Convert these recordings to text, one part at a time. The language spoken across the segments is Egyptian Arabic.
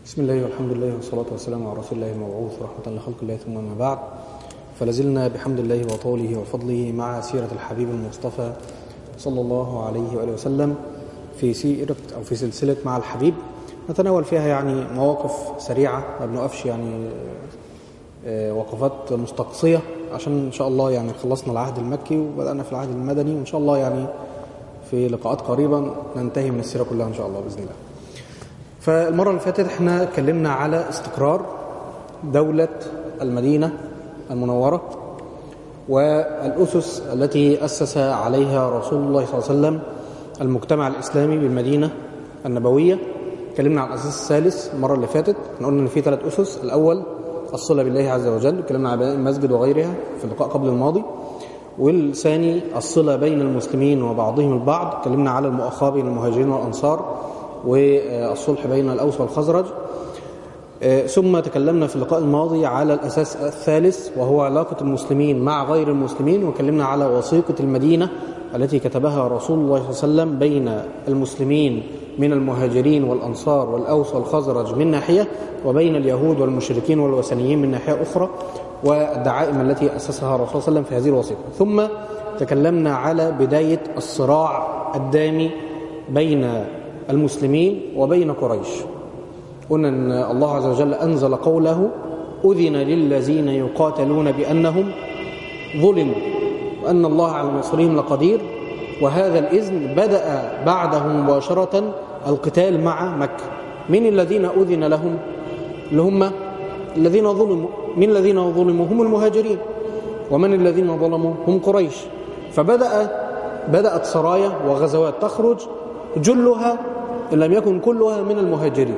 بسم الله والحمد لله والصلاة والسلام على رسول الله المبعوث رحمة لخلق الله ثم ما بعد فلازلنا بحمد الله وطوله وفضله مع سيرة الحبيب المصطفى صلى الله عليه وآله وسلم في سيرة أو في سلسلة مع الحبيب نتناول فيها يعني مواقف سريعة ما بنقفش يعني آه، وقفات مستقصية عشان إن شاء الله يعني خلصنا العهد المكي وبدأنا في العهد المدني وإن شاء الله يعني في لقاءات قريبة ننتهي من السيرة كلها إن شاء الله بإذن الله فالمرة اللي فاتت احنا اتكلمنا على استقرار دولة المدينة المنورة والأسس التي أسس عليها رسول الله صلى الله عليه وسلم المجتمع الإسلامي بالمدينة النبوية اتكلمنا عن الأساس الثالث المرة اللي فاتت احنا قلنا إن في ثلاث أسس الأول الصلة بالله عز وجل اتكلمنا عن بناء المسجد وغيرها في اللقاء قبل الماضي والثاني الصلة بين المسلمين وبعضهم البعض اتكلمنا على المؤاخاة بين المهاجرين والأنصار والصلح بين الأوس والخزرج ثم تكلمنا في اللقاء الماضي على الأساس الثالث وهو علاقة المسلمين مع غير المسلمين وكلمنا على وثيقة المدينة التي كتبها رسول الله صلى الله عليه وسلم بين المسلمين من المهاجرين والأنصار والأوس والخزرج من ناحية وبين اليهود والمشركين والوثنيين من ناحية أخرى والدعائم التي أسسها رسول الله صلى الله عليه وسلم في هذه الوثيقة ثم تكلمنا على بداية الصراع الدامي بين المسلمين وبين قريش قلنا أن الله عز وجل أنزل قوله أذن للذين يقاتلون بأنهم ظلموا وأن الله على نصرهم لقدير وهذا الإذن بدأ بعده مباشرة القتال مع مكة من الذين أذن لهم اللي هم الذين ظلموا من الذين ظلموا هم المهاجرين ومن الذين ظلموا هم قريش فبدأ بدأت سرايا وغزوات تخرج جلها إن لم يكن كلها من المهاجرين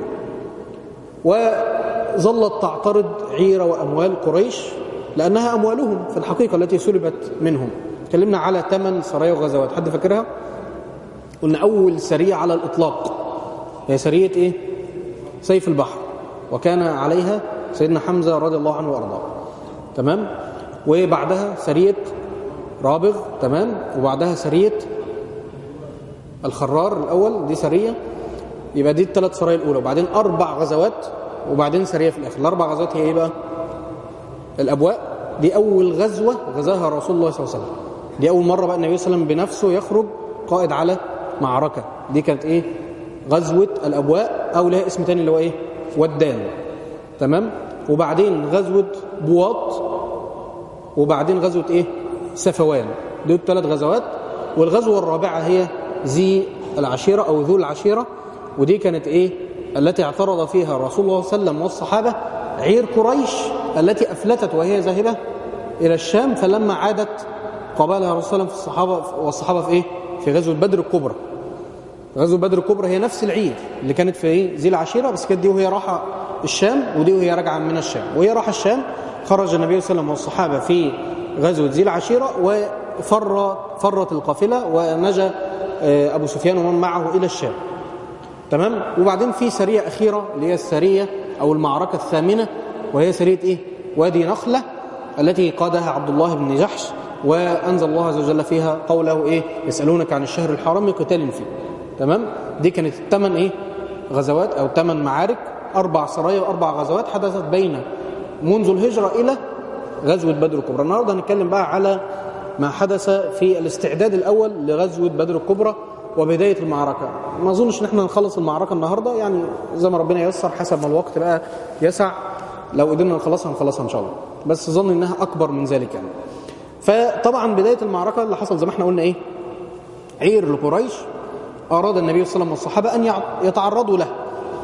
وظلت تعترض عير وأموال قريش لأنها أموالهم في الحقيقة التي سلبت منهم تكلمنا على ثمان سرايا وغزوات حد فاكرها قلنا أول سرية على الإطلاق هي سرية إيه سيف البحر وكان عليها سيدنا حمزة رضي الله عنه وأرضاه تمام وبعدها سرية رابغ تمام وبعدها سرية الخرار الأول دي سرية يبقى دي الثلاث سرايا الأولى وبعدين أربع غزوات وبعدين سرية في الآخر الأربع غزوات هي إيه بقى الأبواء دي أول غزوة غزاها رسول الله صلى الله عليه وسلم دي أول مرة بقى النبي صلى الله عليه وسلم بنفسه يخرج قائد على معركة دي كانت إيه غزوة الأبواء أو لها اسم تاني اللي هو إيه ودان تمام وبعدين غزوة بواط وبعدين غزوة إيه سفوان دي الثلاث غزوات والغزوة الرابعة هي ذي العشيرة أو ذو العشيرة ودي كانت إيه التي اعترض فيها رسول الله صلى الله عليه وسلم والصحابة عير قريش التي أفلتت وهي ذاهبة إلى الشام فلما عادت قابلها رسول الله في الصحابة والصحابة في إيه في غزوة بدر الكبرى غزوة بدر الكبرى هي نفس العير اللي كانت في إيه ذي العشيرة بس كانت دي وهي راحة الشام ودي وهي راجعة من الشام وهي راحة الشام خرج النبي صلى الله عليه وسلم والصحابة في غزوة ذي العشيرة وفر فرت القافلة ونجا أبو سفيان ومن معه إلى الشام تمام وبعدين في سرية أخيرة اللي هي السرية أو المعركة الثامنة وهي سرية إيه وادي نخلة التي قادها عبد الله بن جحش وأنزل الله عز وجل فيها قوله إيه يسألونك عن الشهر الحرام قتال فيه تمام دي كانت الثمان إيه غزوات أو ثمان معارك أربع سرايا وأربع غزوات حدثت بين منذ الهجرة إلى غزوة بدر الكبرى النهاردة هنتكلم بقى على ما حدث في الاستعداد الأول لغزوة بدر الكبرى وبداية المعركة ما أظنش إن احنا نخلص المعركة النهاردة يعني زي ما ربنا ييسر حسب ما الوقت بقى يسع لو قدرنا نخلصها نخلصها إن شاء الله بس ظن إنها أكبر من ذلك يعني فطبعا بداية المعركة اللي حصل زي ما احنا قلنا إيه عير لقريش أراد النبي صلى الله عليه وسلم والصحابة أن يتعرضوا له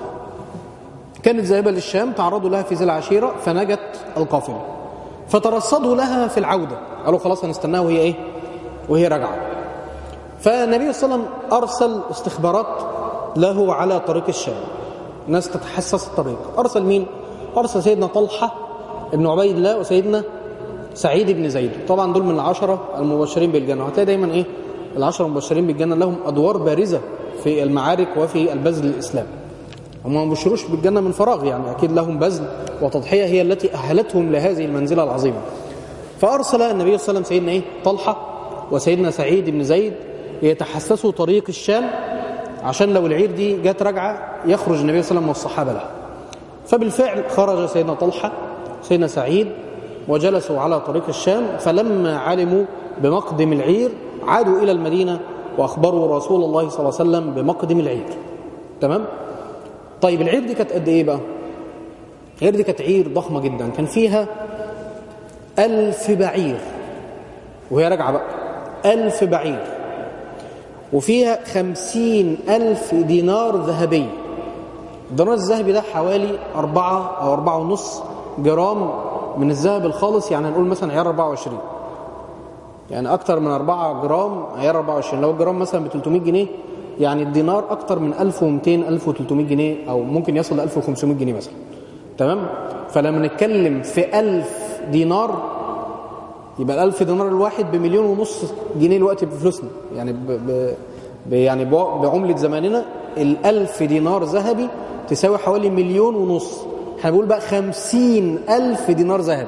كانت ذاهبة للشام تعرضوا لها في ذي العشيرة فنجت القافلة فترصدوا لها في العودة قالوا خلاص هنستناها وهي إيه وهي راجعه فالنبي صلى الله عليه وسلم أرسل استخبارات له على طريق الشام ناس تتحسس الطريق أرسل مين؟ أرسل سيدنا طلحة ابن عبيد الله وسيدنا سعيد بن زيد طبعا دول من العشرة المبشرين بالجنة وهتلاقي دايما إيه العشرة المبشرين بالجنة لهم أدوار بارزة في المعارك وفي البذل الإسلام هم ما بشروش بالجنة من فراغ يعني أكيد لهم بذل وتضحية هي التي أهلتهم لهذه المنزلة العظيمة فأرسل النبي صلى الله عليه وسلم سيدنا إيه؟ طلحة وسيدنا سعيد بن زيد ليتحسسوا طريق الشام عشان لو العير دي جت راجعه يخرج النبي صلى الله عليه وسلم والصحابه لها فبالفعل خرج سيدنا طلحة سيدنا سعيد وجلسوا على طريق الشام فلما علموا بمقدم العير عادوا إلى المدينة وأخبروا رسول الله صلى الله عليه وسلم بمقدم العير تمام؟ طيب العير دي كانت قد إيه بقى؟ العير دي كانت عير ضخمة جدا كان فيها ألف بعير وهي راجعة بقى ألف بعير وفيها خمسين ألف دينار ذهبي الدينار الذهبي ده حوالي أربعة أو أربعة ونص جرام من الذهب الخالص يعني هنقول مثلا عيار 24 يعني أكتر من 4 جرام عيار 24 لو الجرام مثلا ب 300 جنيه يعني الدينار أكتر من 1200 1300 جنيه أو ممكن يصل ل 1500 جنيه مثلا تمام فلما نتكلم في 1000 دينار يبقى الألف دينار الواحد بمليون ونص جنيه الوقت بفلوسنا يعني ب ب ب يعني بعملة زماننا الألف دينار ذهبي تساوي حوالي مليون ونص احنا بنقول بقى خمسين ألف دينار ذهبي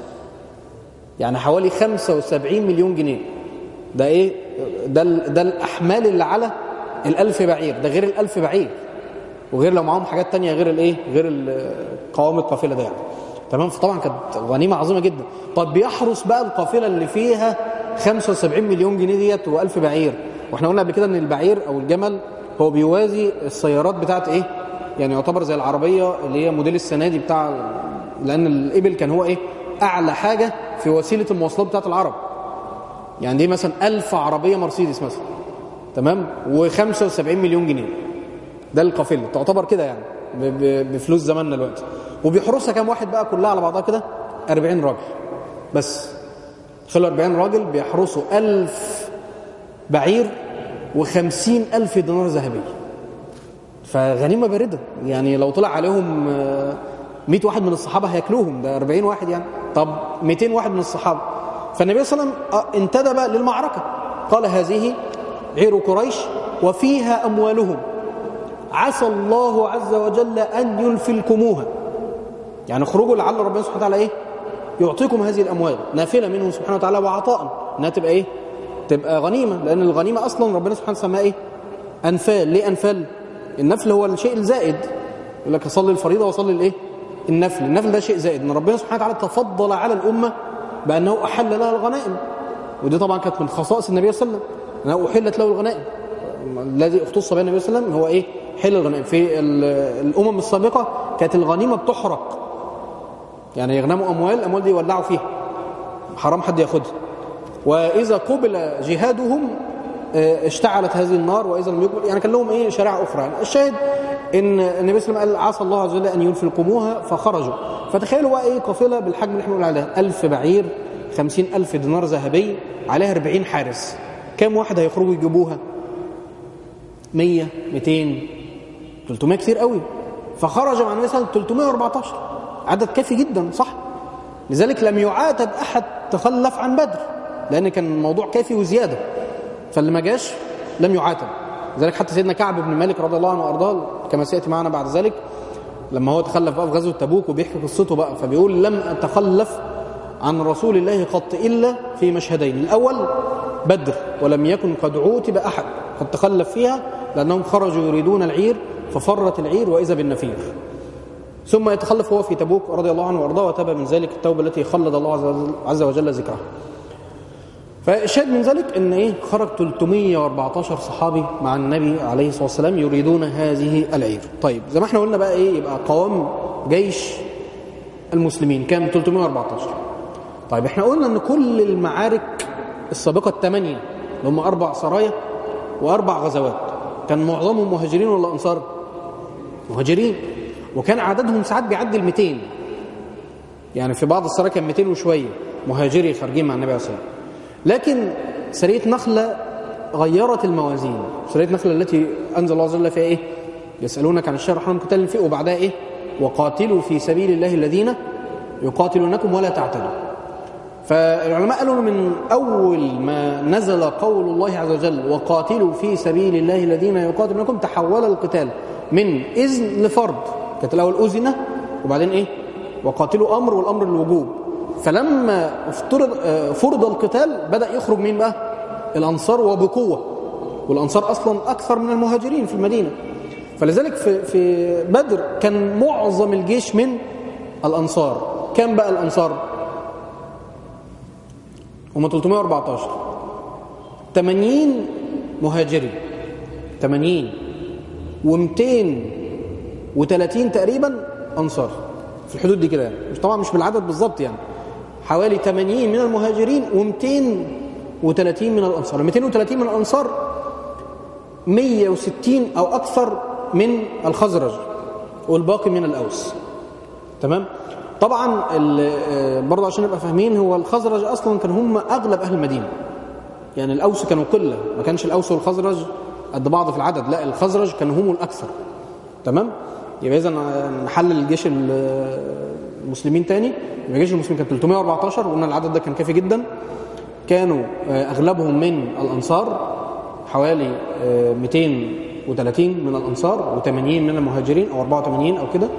يعني حوالي خمسة وسبعين مليون جنيه ده ايه ده, ده الأحمال اللي على الألف بعير ده غير الألف بعير وغير لو معاهم حاجات تانية غير الايه غير قوام القافلة ده يعني تمام فطبعا كانت غنيمة عظيمة جدا طب بيحرس بقى القافلة اللي فيها 75 مليون جنيه ديت و1000 بعير واحنا قلنا قبل كده ان البعير او الجمل هو بيوازي السيارات بتاعت ايه يعني يعتبر زي العربية اللي هي موديل السنة دي بتاع لان الابل كان هو ايه اعلى حاجة في وسيلة المواصلات بتاعت العرب يعني دي مثلا 1000 عربية مرسيدس مثلا تمام و75 مليون جنيه ده القافلة تعتبر كده يعني بفلوس زماننا دلوقتي وبيحرسها كام واحد بقى كلها على بعضها كده 40 راجل بس خلوا 40 راجل بيحرسوا 1000 بعير و50 ألف دينار ذهبي فغنيمة باردة يعني لو طلع عليهم 100 واحد من الصحابة هياكلوهم ده 40 واحد يعني طب 200 واحد من الصحابة فالنبي صلى الله عليه وسلم انتدب للمعركة قال هذه عير قريش وفيها أموالهم عسى الله عز وجل أن ينفلكموها يعني اخرجوا لعل ربنا سبحانه وتعالى ايه يعطيكم هذه الاموال نافله منه سبحانه وتعالى وعطاء انها تبقى ايه تبقى غنيمه لان الغنيمه اصلا ربنا سبحانه وتعالى ايه انفال ليه انفال النفل هو الشيء الزائد يقول لك صلي الفريضه وصلي الايه النفل النفل ده شيء زائد ان ربنا سبحانه وتعالى تفضل على الامه بانه احل لها الغنائم ودي طبعا كانت من خصائص النبي صلى الله عليه وسلم انه احلت له الغنائم الذي اختص به النبي صلى الله عليه وسلم هو ايه حل الغنائم في الامم السابقه كانت الغنيمه بتحرق يعني يغنموا أموال الأموال دي يولعوا فيها حرام حد ياخدها وإذا قبل جهادهم اشتعلت هذه النار وإذا لم يقبل يعني كان لهم إيه شريعة أخرى يعني الشاهد إن النبي صلى الله عليه وسلم قال عسى الله عز وجل أن ينفلكموها فخرجوا فتخيلوا بقى إيه قافلة بالحجم اللي احنا بنقول عليها 1000 بعير 50000 دينار ذهبي عليها 40 حارس كام واحد هيخرجوا يجيبوها 100 200 300 كتير قوي فخرج مع النبي صلى الله عليه وسلم 314 عدد كافي جدا صح لذلك لم يعاتب أحد تخلف عن بدر لأن كان الموضوع كافي وزيادة فاللي ما جاش لم يعاتب لذلك حتى سيدنا كعب بن مالك رضي الله عنه وأرضاه كما سيأتي معنا بعد ذلك لما هو تخلف بقى في غزوة تبوك وبيحكي قصته بقى فبيقول لم أتخلف عن رسول الله قط إلا في مشهدين الأول بدر ولم يكن قد عوتب أحد قد تخلف فيها لأنهم خرجوا يريدون العير ففرت العير وإذا بالنفير ثم يتخلف هو في تبوك رضي الله عنه وارضاه وتاب من ذلك التوبه التي خلد الله عز وجل ذكرها. فالشاهد من ذلك ان ايه خرج 314 صحابي مع النبي عليه الصلاه والسلام يريدون هذه العير. طيب زي ما احنا قلنا بقى ايه يبقى قوام جيش المسلمين كام 314. طيب احنا قلنا ان كل المعارك السابقه الثمانيه اللي هم اربع سرايا واربع غزوات كان معظمهم مهاجرين ولا انصار؟ مهاجرين وكان عددهم ساعات بيعدي ال 200 يعني في بعض السرايا كان 200 وشويه مهاجري خارجين مع النبي عليه الصلاه والسلام لكن سريه نخله غيرت الموازين سريه نخله التي انزل الله عز وجل فيها ايه يسالونك عن الشهر الحرام قتال فيه وبعدها ايه وقاتلوا في سبيل الله الذين يقاتلونكم ولا تعتدوا فالعلماء قالوا من اول ما نزل قول الله عز وجل وقاتلوا في سبيل الله الذين يقاتلونكم تحول القتال من اذن لفرض كانت الاول اذن وبعدين ايه وقاتلوا امر والامر الوجوب فلما افترض فرض القتال بدا يخرج مين بقى الانصار وبقوه والانصار اصلا اكثر من المهاجرين في المدينه فلذلك في في بدر كان معظم الجيش من الانصار كم بقى الانصار هم 314 80 مهاجرين 80 و230 تقريبا انصار في الحدود دي كده يعني مش طبعا مش بالعدد بالظبط يعني حوالي 80 من المهاجرين و230 من الانصار 230 من الانصار 160 او اكثر من الخزرج والباقي من الاوس تمام طبعا برضه عشان نبقى فاهمين هو الخزرج اصلا كانوا هم اغلب اهل المدينه يعني الاوس كانوا قله ما كانش الاوس والخزرج قد بعض في العدد لا الخزرج كانوا هم الاكثر تمام يبقى اذا نحلل الجيش المسلمين تاني يبقى جيش المسلمين كان 314 وقلنا العدد ده كان كافي جدا كانوا اغلبهم من الانصار حوالي 230 من الانصار و80 من المهاجرين او 84 او كده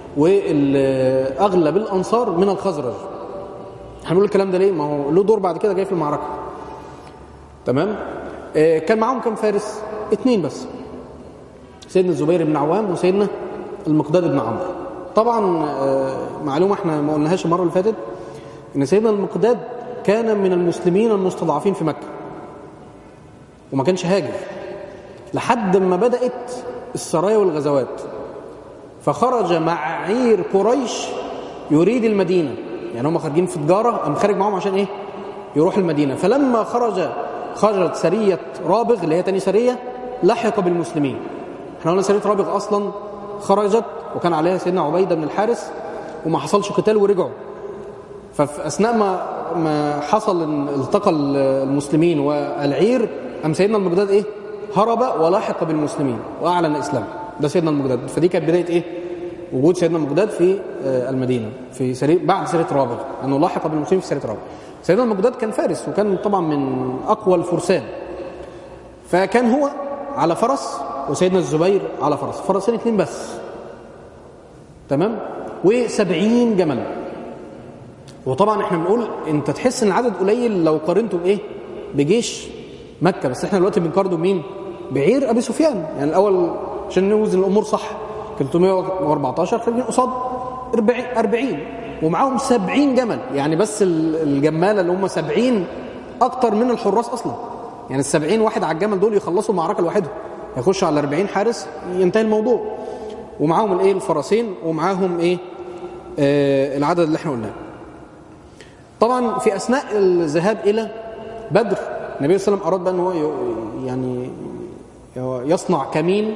واغلب الانصار من الخزرج هنقول الكلام ده ليه ما هو له دور بعد كده جاي في المعركه تمام آه كان معاهم كام فارس اثنين بس سيدنا الزبير بن عوام وسيدنا المقداد بن عمرو طبعا آه معلومه احنا ما قلناهاش المره اللي فاتت ان سيدنا المقداد كان من المسلمين المستضعفين في مكه وما كانش هاجر لحد ما بدات السرايا والغزوات فخرج مع عير قريش يريد المدينة يعني هم خارجين في تجارة قام خارج معاهم عشان ايه يروح المدينة فلما خرج خرجت سرية رابغ اللي هي تاني سرية لحق بالمسلمين احنا قلنا سرية رابغ اصلا خرجت وكان عليها سيدنا عبيدة بن الحارس وما حصلش قتال ورجعوا ففي اثناء ما ما حصل التقى المسلمين والعير قام سيدنا المقداد ايه هرب ولاحق بالمسلمين واعلن اسلامه ده سيدنا المقداد فدي كانت بدايه ايه وجود سيدنا المقداد في المدينه في سرير بعد سريه رابغ انه لاحق بالمسلمين في سريه رابغ سيدنا المقداد كان فارس وكان طبعا من اقوى الفرسان فكان هو على فرس وسيدنا الزبير على فرس فرسين اثنين بس تمام و70 جمل وطبعا احنا بنقول انت تحس ان العدد قليل لو قارنته بايه بجيش مكه بس احنا دلوقتي بنقارنه بمين بعير ابي سفيان يعني الاول عشان نوزن الامور صح 314 خارجين قصاد 40 40 ومعاهم 70 جمل يعني بس الجماله اللي هم 70 اكتر من الحراس اصلا يعني ال 70 واحد على الجمل دول يخلصوا المعركه لوحدهم يخشوا على 40 حارس ينتهي الموضوع ومعاهم الايه الفرسين ومعاهم ايه آه العدد اللي احنا قلناه طبعا في اثناء الذهاب الى بدر النبي صلى الله عليه وسلم اراد بقى ان هو يعني يصنع كمين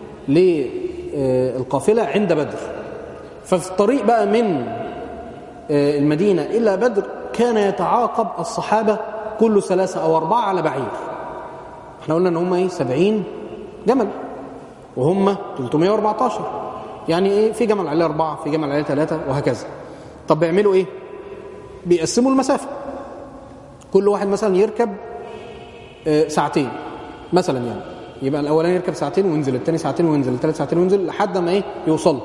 للقافله عند بدر ففي الطريق بقى من المدينه الى بدر كان يتعاقب الصحابه كل ثلاثه او اربعه على بعير احنا قلنا ان هم ايه 70 جمل وهم 314 يعني ايه في جمل عليه اربعه في جمل عليه ثلاثه وهكذا طب بيعملوا ايه بيقسموا المسافه كل واحد مثلا يركب ساعتين مثلا يعني يبقى الاولاني يركب ساعتين وينزل الثاني ساعتين وينزل الثالث ساعتين وينزل لحد ما ايه يوصل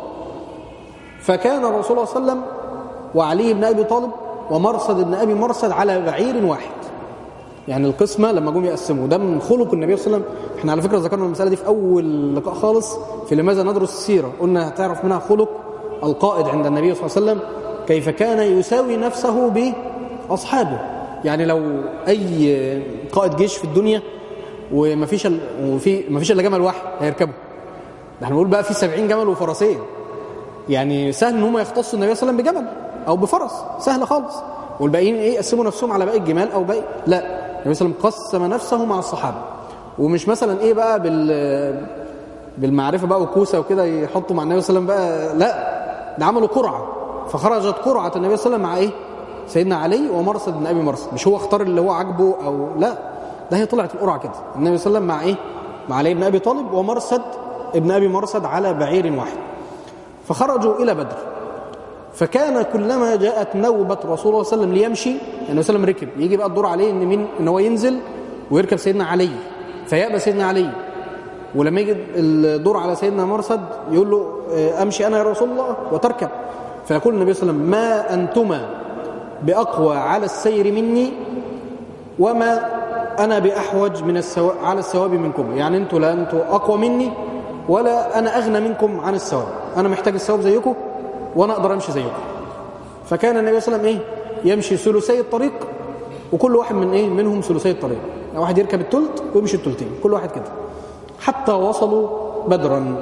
فكان الرسول صلى الله عليه وسلم وعلي بن ابي طالب ومرصد بن ابي مرصد على بعير واحد يعني القسمه لما جم يقسموا ده من خلق النبي صلى الله عليه وسلم احنا على فكره ذكرنا المساله دي في اول لقاء خالص في لماذا ندرس السيره قلنا هتعرف منها خلق القائد عند النبي صلى الله عليه وسلم كيف كان يساوي نفسه باصحابه يعني لو اي قائد جيش في الدنيا وما فيش ال... وفي ما فيش الا جمل واحد هيركبه ده احنا بنقول بقى في 70 جمل وفرسين يعني سهل ان هم يختصوا النبي صلى الله عليه وسلم بجمل او بفرس سهل خالص والباقيين ايه يقسموا نفسهم على باقي الجمال او باقي لا النبي صلى الله عليه وسلم قسم نفسه مع الصحابه ومش مثلا ايه بقى بال بالمعرفه بقى وكوسه وكده يحطوا مع النبي صلى الله عليه وسلم بقى لا ده عملوا قرعه فخرجت قرعه النبي صلى الله عليه وسلم مع ايه سيدنا علي ومرصد بن ابي مرصد مش هو اختار اللي هو عاجبه او لا ده هي طلعت القرعه كده النبي صلى الله عليه وسلم مع ايه مع علي بن ابي طالب ومرصد ابن ابي مرصد على بعير واحد فخرجوا الى بدر فكان كلما جاءت نوبه رسول الله صلى الله عليه وسلم ليمشي يعني النبي صلى الله عليه وسلم ركب يجي بقى الدور عليه ان مين ان هو ينزل ويركب سيدنا علي فيأبى سيدنا علي ولما يجي الدور على سيدنا مرصد يقول له امشي انا يا رسول الله وتركب فيقول النبي صلى الله عليه وسلم ما انتما باقوى على السير مني وما انا باحوج من السوا... على الثواب منكم يعني انتوا لا انتوا اقوى مني ولا انا اغنى منكم عن الثواب انا محتاج الثواب زيكم وانا اقدر امشي زيكم فكان النبي صلى الله عليه وسلم ايه يمشي ثلثي الطريق وكل واحد من ايه منهم ثلثي الطريق يعني واحد يركب الثلث ويمشي الثلثين كل واحد كده حتى وصلوا بدرا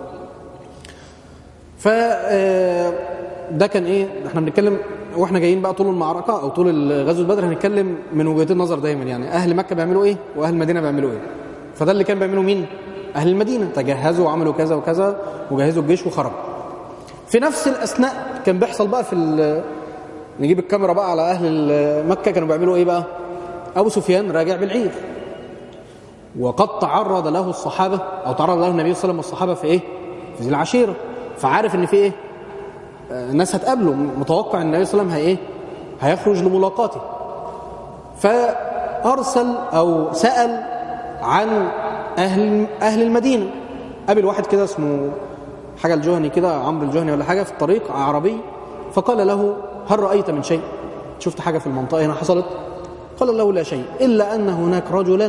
ف ده كان ايه احنا بنتكلم واحنا جايين بقى طول المعركه او طول غزوه بدر هنتكلم من وجهتين نظر دايما يعني اهل مكه بيعملوا ايه واهل المدينه بيعملوا ايه فده اللي كان بيعملوا مين اهل المدينه تجهزوا وعملوا كذا وكذا وجهزوا الجيش وخرجوا في نفس الاثناء كان بيحصل بقى في نجيب الكاميرا بقى على اهل مكه كانوا بيعملوا ايه بقى ابو سفيان راجع بالعير وقد تعرض له الصحابه او تعرض له النبي صلى الله عليه وسلم والصحابه في ايه في ذي العشيره فعارف ان في ايه ناس هتقابله متوقع ان النبي صلى الله عليه وسلم هي ايه هيخرج لملاقاته فارسل او سال عن اهل اهل المدينه قابل واحد كده اسمه حاجه الجهني كده عمرو الجهني ولا حاجه في الطريق عربي فقال له هل رايت من شيء شفت حاجه في المنطقه هنا حصلت قال له لا شيء الا ان هناك رجلا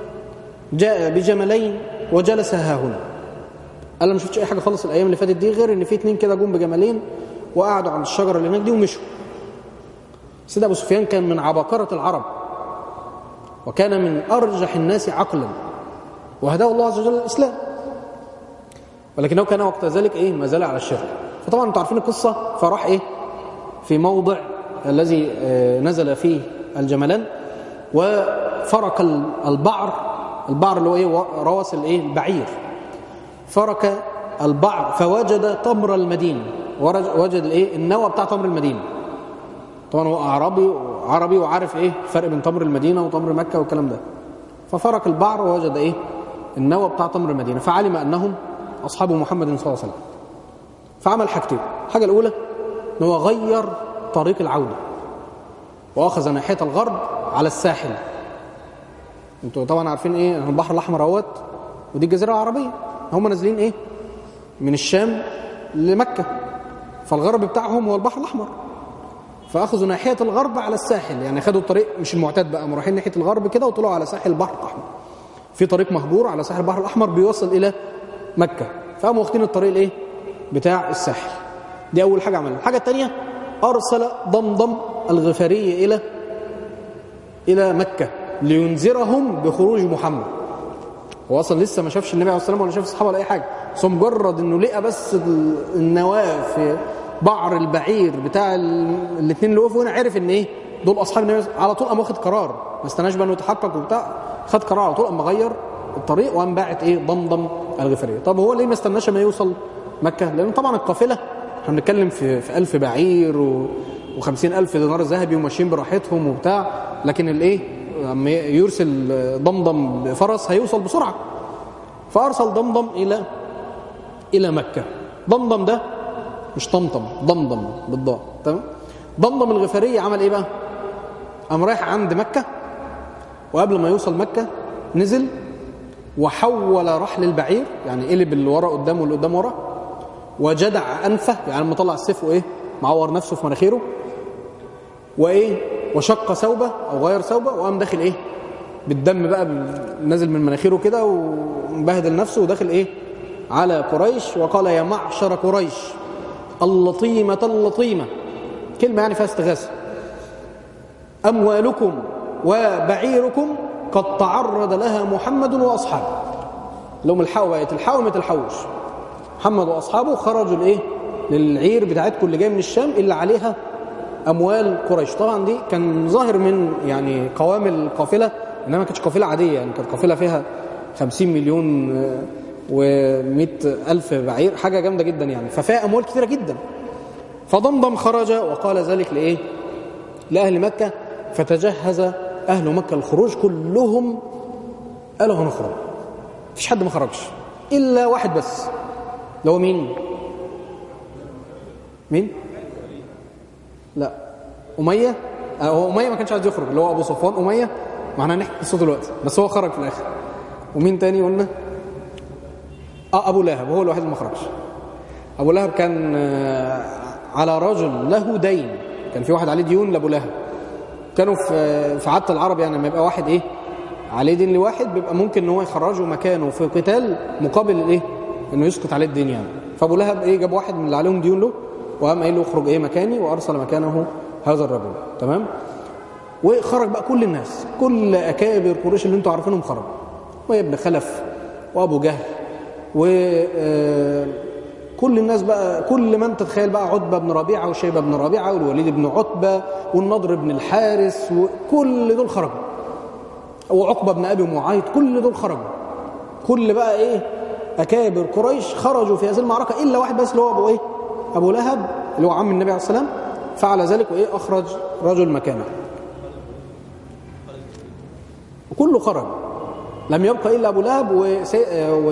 جاء بجملين وجلس ها هنا قال ما شفتش اي حاجه خالص الايام اللي فاتت دي غير ان في اتنين كده جم بجمالين وقعدوا عند الشجره اللي هناك دي ومشوا سيدنا ابو سفيان كان من عباقره العرب وكان من ارجح الناس عقلا وهداه الله عز وجل الاسلام ولكنه كان وقت ذلك ايه ما زال على الشرك فطبعا انتم عارفين القصه فراح ايه في موضع الذي نزل فيه الجملان وفرك البعر البعر اللي هو ايه روس الايه البعير فرك البعر فوجد تمر المدينه وجد الايه النوى بتاع تمر المدينه طبعا هو عربي عربي وعارف ايه الفرق بين تمر المدينه وتمر مكه والكلام ده ففرك البعر ووجد ايه النوى بتاع تمر المدينه فعلم انهم اصحاب محمد صلى الله عليه وسلم فعمل حاجتين الحاجه الاولى ان هو غير طريق العوده واخذ ناحيه الغرب على الساحل انتوا طبعا عارفين ايه البحر الاحمر اهوت ودي الجزيره العربيه هم نازلين ايه من الشام لمكه فالغرب بتاعهم هو البحر الاحمر فاخذوا ناحيه الغرب على الساحل يعني خدوا الطريق مش المعتاد بقى رايحين ناحيه الغرب كده وطلعوا على ساحل البحر الاحمر في طريق مهجور على ساحل البحر الاحمر بيوصل الى مكه فقاموا واخدين الطريق الايه بتاع الساحل دي اول حاجه عملها الحاجه الثانيه ارسل ضمضم الغفاري الى الى مكه لينذرهم بخروج محمد هو اصلا لسه ما شافش النبي عليه الصلاه والسلام ولا شاف الصحابه ولا اي حاجه بس مجرد انه لقى بس النواه في بعر البعير بتاع الاثنين اللي وقفوا هنا عرف ان ايه دول اصحاب النبي على طول قام واخد قرار ما استناش بقى انه يتحقق وبتاع خد قرار على طول قام غير الطريق وقام باعت ايه ضمضم الغفاريه طب هو ليه ما استناش ما يوصل مكه لان طبعا القافله احنا بنتكلم في في 1000 بعير و و50 ألف دينار ذهبي وماشيين براحتهم وبتاع لكن الايه لما يرسل ضمضم بفرس هيوصل بسرعه فارسل ضمضم الى الى مكه ضمضم ده مش طمطم ضمضم بالضاء تمام ضمضم الغفاري عمل ايه بقى قام رايح عند مكه وقبل ما يوصل مكه نزل وحول رحل البعير يعني قلب اللي ورا قدام واللي قدام ورا وجدع انفه يعني لما طلع السيف وايه معور نفسه في مناخيره وايه وشق ثوبه او غير ثوبه وقام داخل ايه بالدم بقى نازل من مناخيره كده ومبهدل نفسه وداخل ايه على قريش وقال يا معشر قريش اللطيمة اللطيمة كلمة يعني فيها استغاثة أموالكم وبعيركم قد تعرض لها محمد وأصحابه لهم الحقوا بقى الحقوا ما تلحقوش محمد وأصحابه خرجوا لإيه للعير بتاعتكم اللي جاي من الشام اللي عليها أموال قريش طبعا دي كان ظاهر من يعني قوام القافلة إنما ما كانتش قافلة عادية يعني كانت قافلة فيها 50 مليون و100 ألف بعير حاجة جامدة جدا يعني ففيها أموال كثيرة جدا فضمضم خرج وقال ذلك لإيه لأهل مكة فتجهز أهل مكة الخروج كلهم قالوا هنخرج مفيش حد ما خرجش إلا واحد بس اللي هو مين مين لا أمية هو أمية ما كانش عايز يخرج اللي هو أبو صفوان أمية ما احنا هنحكي قصته دلوقتي بس هو خرج في الآخر ومين تاني قلنا اه ابو لهب هو الوحيد اللي ما خرجش ابو لهب كان على رجل له دين كان في واحد عليه ديون لابو لهب كانوا في في عاده العرب يعني لما يبقى واحد ايه عليه دين لواحد بيبقى ممكن ان هو يخرجه مكانه في قتال مقابل الايه انه يسقط عليه الدين يعني فابو لهب ايه جاب واحد من اللي عليهم ديون له وقام قايل له اخرج ايه مكاني وارسل مكانه هذا الرجل تمام وخرج بقى كل الناس كل اكابر قريش اللي انتوا عارفينهم خرجوا وابن خلف وابو جهل و آه، كل الناس بقى كل من تتخيل بقى عتبه بن ربيعه وشيبه بن ربيعه والوليد بن عتبه والنضر بن الحارث وكل دول خرجوا وعقبه بن ابي معيط كل دول خرجوا كل بقى ايه اكابر قريش خرجوا في هذه المعركه الا واحد بس اللي هو ابو ايه ابو لهب اللي هو عم النبي عليه السلام فعل ذلك وايه اخرج رجل مكانه وكله خرج لم يبقى الا ابو لهب وسي... و...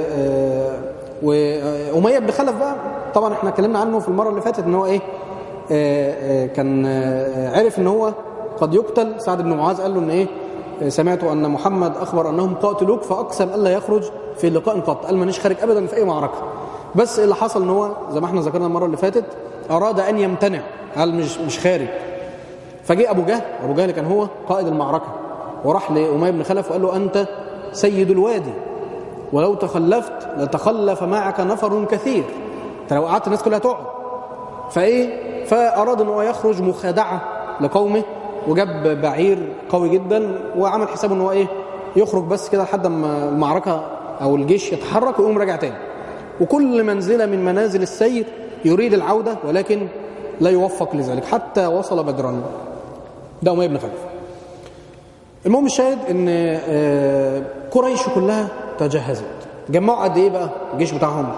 واميه بن خلف بقى طبعا احنا اتكلمنا عنه في المره اللي فاتت ان هو ايه آه، آه، كان آه، عرف ان هو قد يقتل سعد بن معاذ قال له ان ايه سمعت ان محمد اخبر انهم قاتلوك فاقسم الا يخرج في لقاء قط قال مانيش خارج ابدا في اي معركه بس اللي حصل ان هو زي ما احنا ذكرنا المره اللي فاتت اراد ان يمتنع قال مش مش خارج فجاء ابو جهل ابو جهل كان هو قائد المعركه وراح لاميه بن خلف وقال له انت سيد الوادي ولو تخلفت لتخلف معك نفر كثير انت لو قعدت الناس كلها تقعد فايه فاراد ان هو يخرج مخادعه لقومه وجاب بعير قوي جدا وعمل حسابه ان هو ايه يخرج بس كده لحد ما المعركه او الجيش يتحرك ويقوم راجع تاني وكل منزله من منازل السير يريد العوده ولكن لا يوفق لذلك حتى وصل بدرا ده اميه بن خلف المهم الشاهد ان آه، قريش كلها تجهزت جمعوا قد ايه بقى الجيش بتاعهم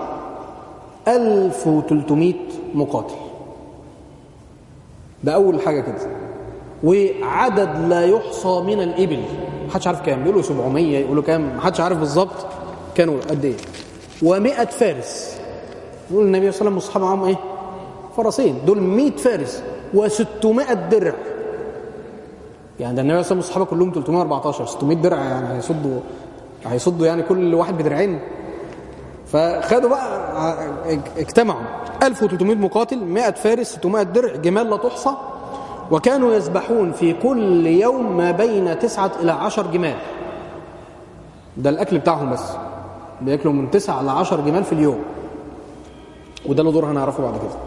1300 مقاتل ده اول حاجه كده وعدد لا يحصى من الابل محدش عارف كام بيقولوا 700 يقولوا كام محدش عارف بالظبط كانوا قد ايه و100 فارس يقول النبي صلى الله عليه وسلم واصحابه معاهم ايه فرسين دول 100 فارس و600 درع يعني ده النبي صلى الله عليه وسلم واصحابه كلهم 314 600 درع يعني هيصدوا هيصدوا يعني كل واحد بدرعين فخدوا بقى اجتمعوا 1300 مقاتل 100 فارس 600 درع جمال لا تحصى وكانوا يذبحون في كل يوم ما بين تسعة إلى عشر جمال ده الأكل بتاعهم بس بياكلوا من تسعة إلى عشر جمال في اليوم وده له دور هنعرفه بعد كده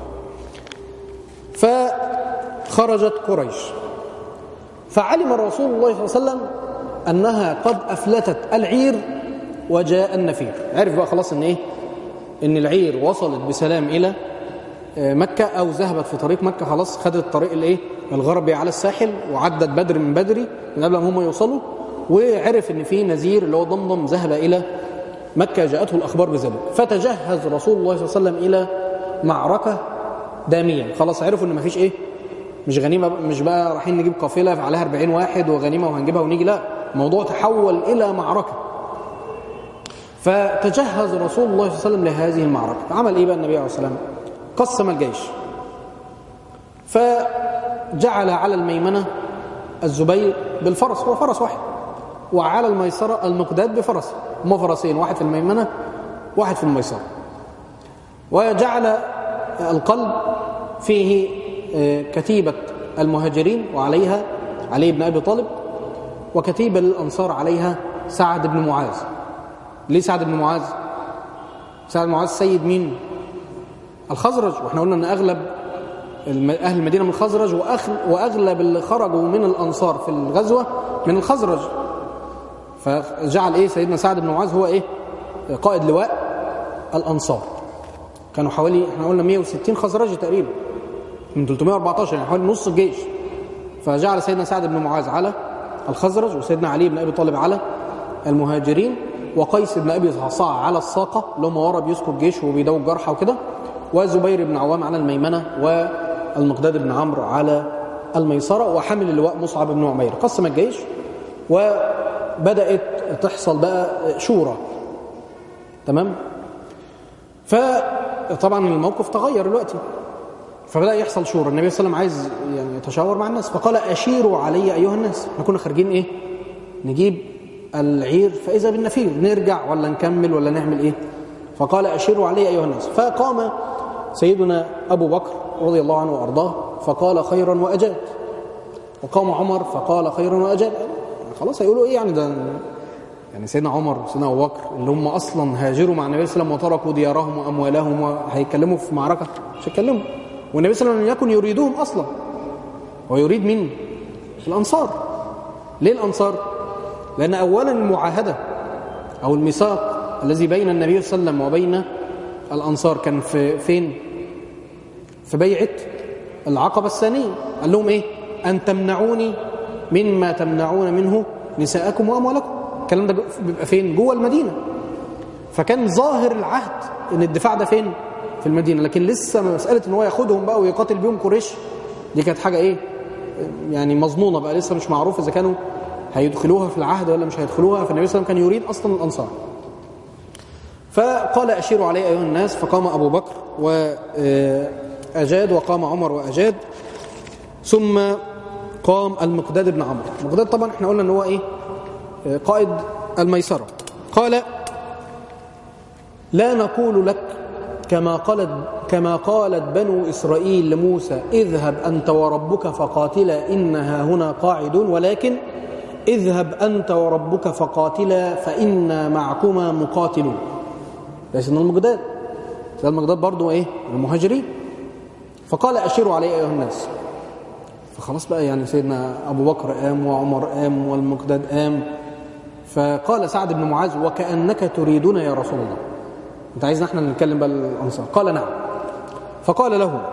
فخرجت قريش فعلم رسول الله صلى الله عليه وسلم أنها قد أفلتت العير وجاء النفير عرف بقى خلاص ان ايه ان العير وصلت بسلام الى مكة او ذهبت في طريق مكة خلاص خدت الطريق الايه الغربي على الساحل وعدت بدر من بدري من قبل ما هم يوصلوا وعرف ان في نذير اللي هو ضمضم ذهب الى مكة جاءته الاخبار بذلك فتجهز رسول الله صلى الله عليه وسلم الى معركة دامية خلاص عرفوا ان مفيش ايه مش غنيمة مش بقى رايحين نجيب قافلة عليها 40 واحد وغنيمة وهنجيبها ونيجي لا الموضوع تحول إلى معركة فتجهز رسول الله صلى الله عليه وسلم لهذه المعركة عمل إيه بقى النبي عليه الصلاة والسلام قسم الجيش فجعل على الميمنة الزبير بالفرس هو فرس واحد وعلى الميسرة المقداد بفرس هما فرسين واحد في الميمنة واحد في الميسرة وجعل القلب فيه كتيبة المهاجرين وعليها علي بن أبي طالب وكتيبة للأنصار عليها سعد بن معاذ ليه سعد بن معاذ سعد بن معاذ سيد مين الخزرج واحنا قلنا ان اغلب اهل المدينه من الخزرج واغلب اللي خرجوا من الانصار في الغزوه من الخزرج فجعل ايه سيدنا سعد بن معاذ هو ايه قائد لواء الانصار كانوا حوالي احنا قلنا 160 خزرجي تقريبا من 314 يعني حوالي نص الجيش فجعل سيدنا سعد بن معاذ على الخزرج وسيدنا علي بن ابي طالب على المهاجرين وقيس بن ابي صعصاع على الساقه اللي هم ورا بيسكوا الجيش وبيداووا الجرحى وكده وزبير بن عوام على الميمنه والمقداد بن عمرو على الميسره وحمل اللواء مصعب بن عمير قسم الجيش وبدات تحصل بقى شورى تمام فطبعا الموقف تغير دلوقتي فبدا يحصل شورى النبي صلى الله عليه وسلم عايز يعني يتشاور مع الناس فقال اشيروا علي ايها الناس احنا كنا خارجين ايه نجيب العير فاذا بالنفير نرجع ولا نكمل ولا نعمل ايه فقال اشيروا علي ايها الناس فقام سيدنا ابو بكر رضي الله عنه وارضاه فقال خيرا واجاد وقام عمر فقال خيرا واجاد خلاص هيقولوا ايه يعني ده يعني سيدنا عمر وسيدنا ابو بكر اللي هم اصلا هاجروا مع النبي صلى الله عليه وسلم وتركوا ديارهم واموالهم وهيتكلموا في معركه مش هيتكلموا والنبي صلى الله عليه وسلم لم يكن يريدهم اصلا هو يريد مين الانصار ليه الانصار لان اولا المعاهده او الميثاق الذي بين النبي صلى الله عليه وسلم وبين الانصار كان في فين في بيعه العقبه الثانيه قال لهم ايه ان تمنعوني مما تمنعون منه نساءكم واموالكم الكلام ده بيبقى فين جوه المدينه فكان ظاهر العهد ان الدفاع ده فين في المدينه لكن لسه مساله ان هو ياخدهم بقى ويقاتل بيهم قريش دي كانت حاجه ايه يعني مظنونه بقى لسه مش معروف اذا كانوا هيدخلوها في العهد ولا مش هيدخلوها فالنبي صلى الله عليه وسلم كان يريد اصلا الانصار فقال اشيروا علي ايها الناس فقام ابو بكر واجاد وقام عمر واجاد ثم قام المقداد بن عمرو المقداد طبعا احنا قلنا ان هو ايه قائد الميسره قال لا نقول لك كما قالت كما قالت بنو اسرائيل لموسى اذهب انت وربك فقاتلا انها هنا قاعدون ولكن اذهب انت وربك فقاتلا فانا معكما مقاتلون ده سيدنا المقداد سيدنا المقداد برضه ايه المهاجرين فقال اشيروا علي ايها الناس فخلاص بقى يعني سيدنا ابو بكر قام وعمر قام والمقداد قام فقال سعد بن معاذ وكانك تريدنا يا رسول الله انت عايزنا احنا نتكلم بقى الانصار قال نعم فقال له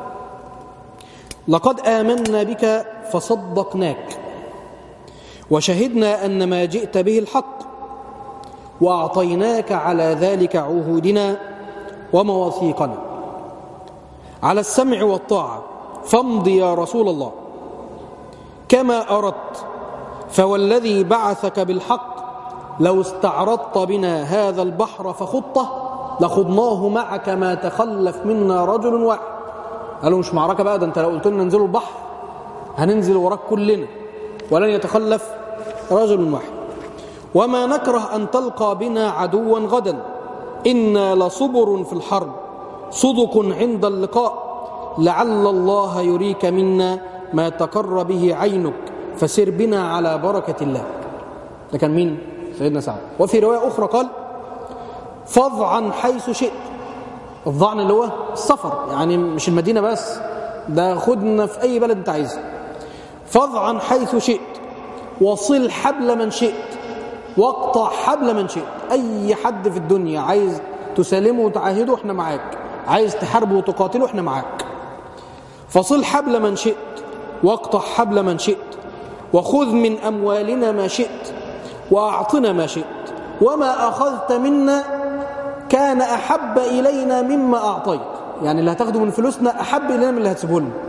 لقد امنا بك فصدقناك وشهدنا ان ما جئت به الحق واعطيناك على ذلك عهودنا ومواثيقنا على السمع والطاعه فامض يا رسول الله كما اردت فوالذي بعثك بالحق لو استعرضت بنا هذا البحر فخطه لخضناه معك ما تخلف منا رجل واحد قالوا مش معركه بقى ده انت لو قلت لنا ننزلوا البحر هننزل وراك كلنا ولن يتخلف رجل واحد وما نكره ان تلقى بنا عدوا غدا انا لصبر في الحرب صدق عند اللقاء لعل الله يريك منا ما تقر به عينك فسر بنا على بركه الله ده كان مين سيدنا سعد وفي روايه اخرى قال فاضعا حيث شئت الضعن اللي هو السفر يعني مش المدينه بس ده خدنا في اي بلد انت عايزه فاضعا حيث شئت وصل حبل من شئت واقطع حبل من شئت اي حد في الدنيا عايز تسالمه وتعاهده احنا معاك عايز تحاربه وتقاتله احنا معاك فصل حبل من شئت واقطع حبل من شئت وخذ من اموالنا ما شئت واعطنا ما شئت وما اخذت منا كان احب الينا مما اعطيت يعني اللي هتاخده من فلوسنا احب الينا من اللي هتسيبه لنا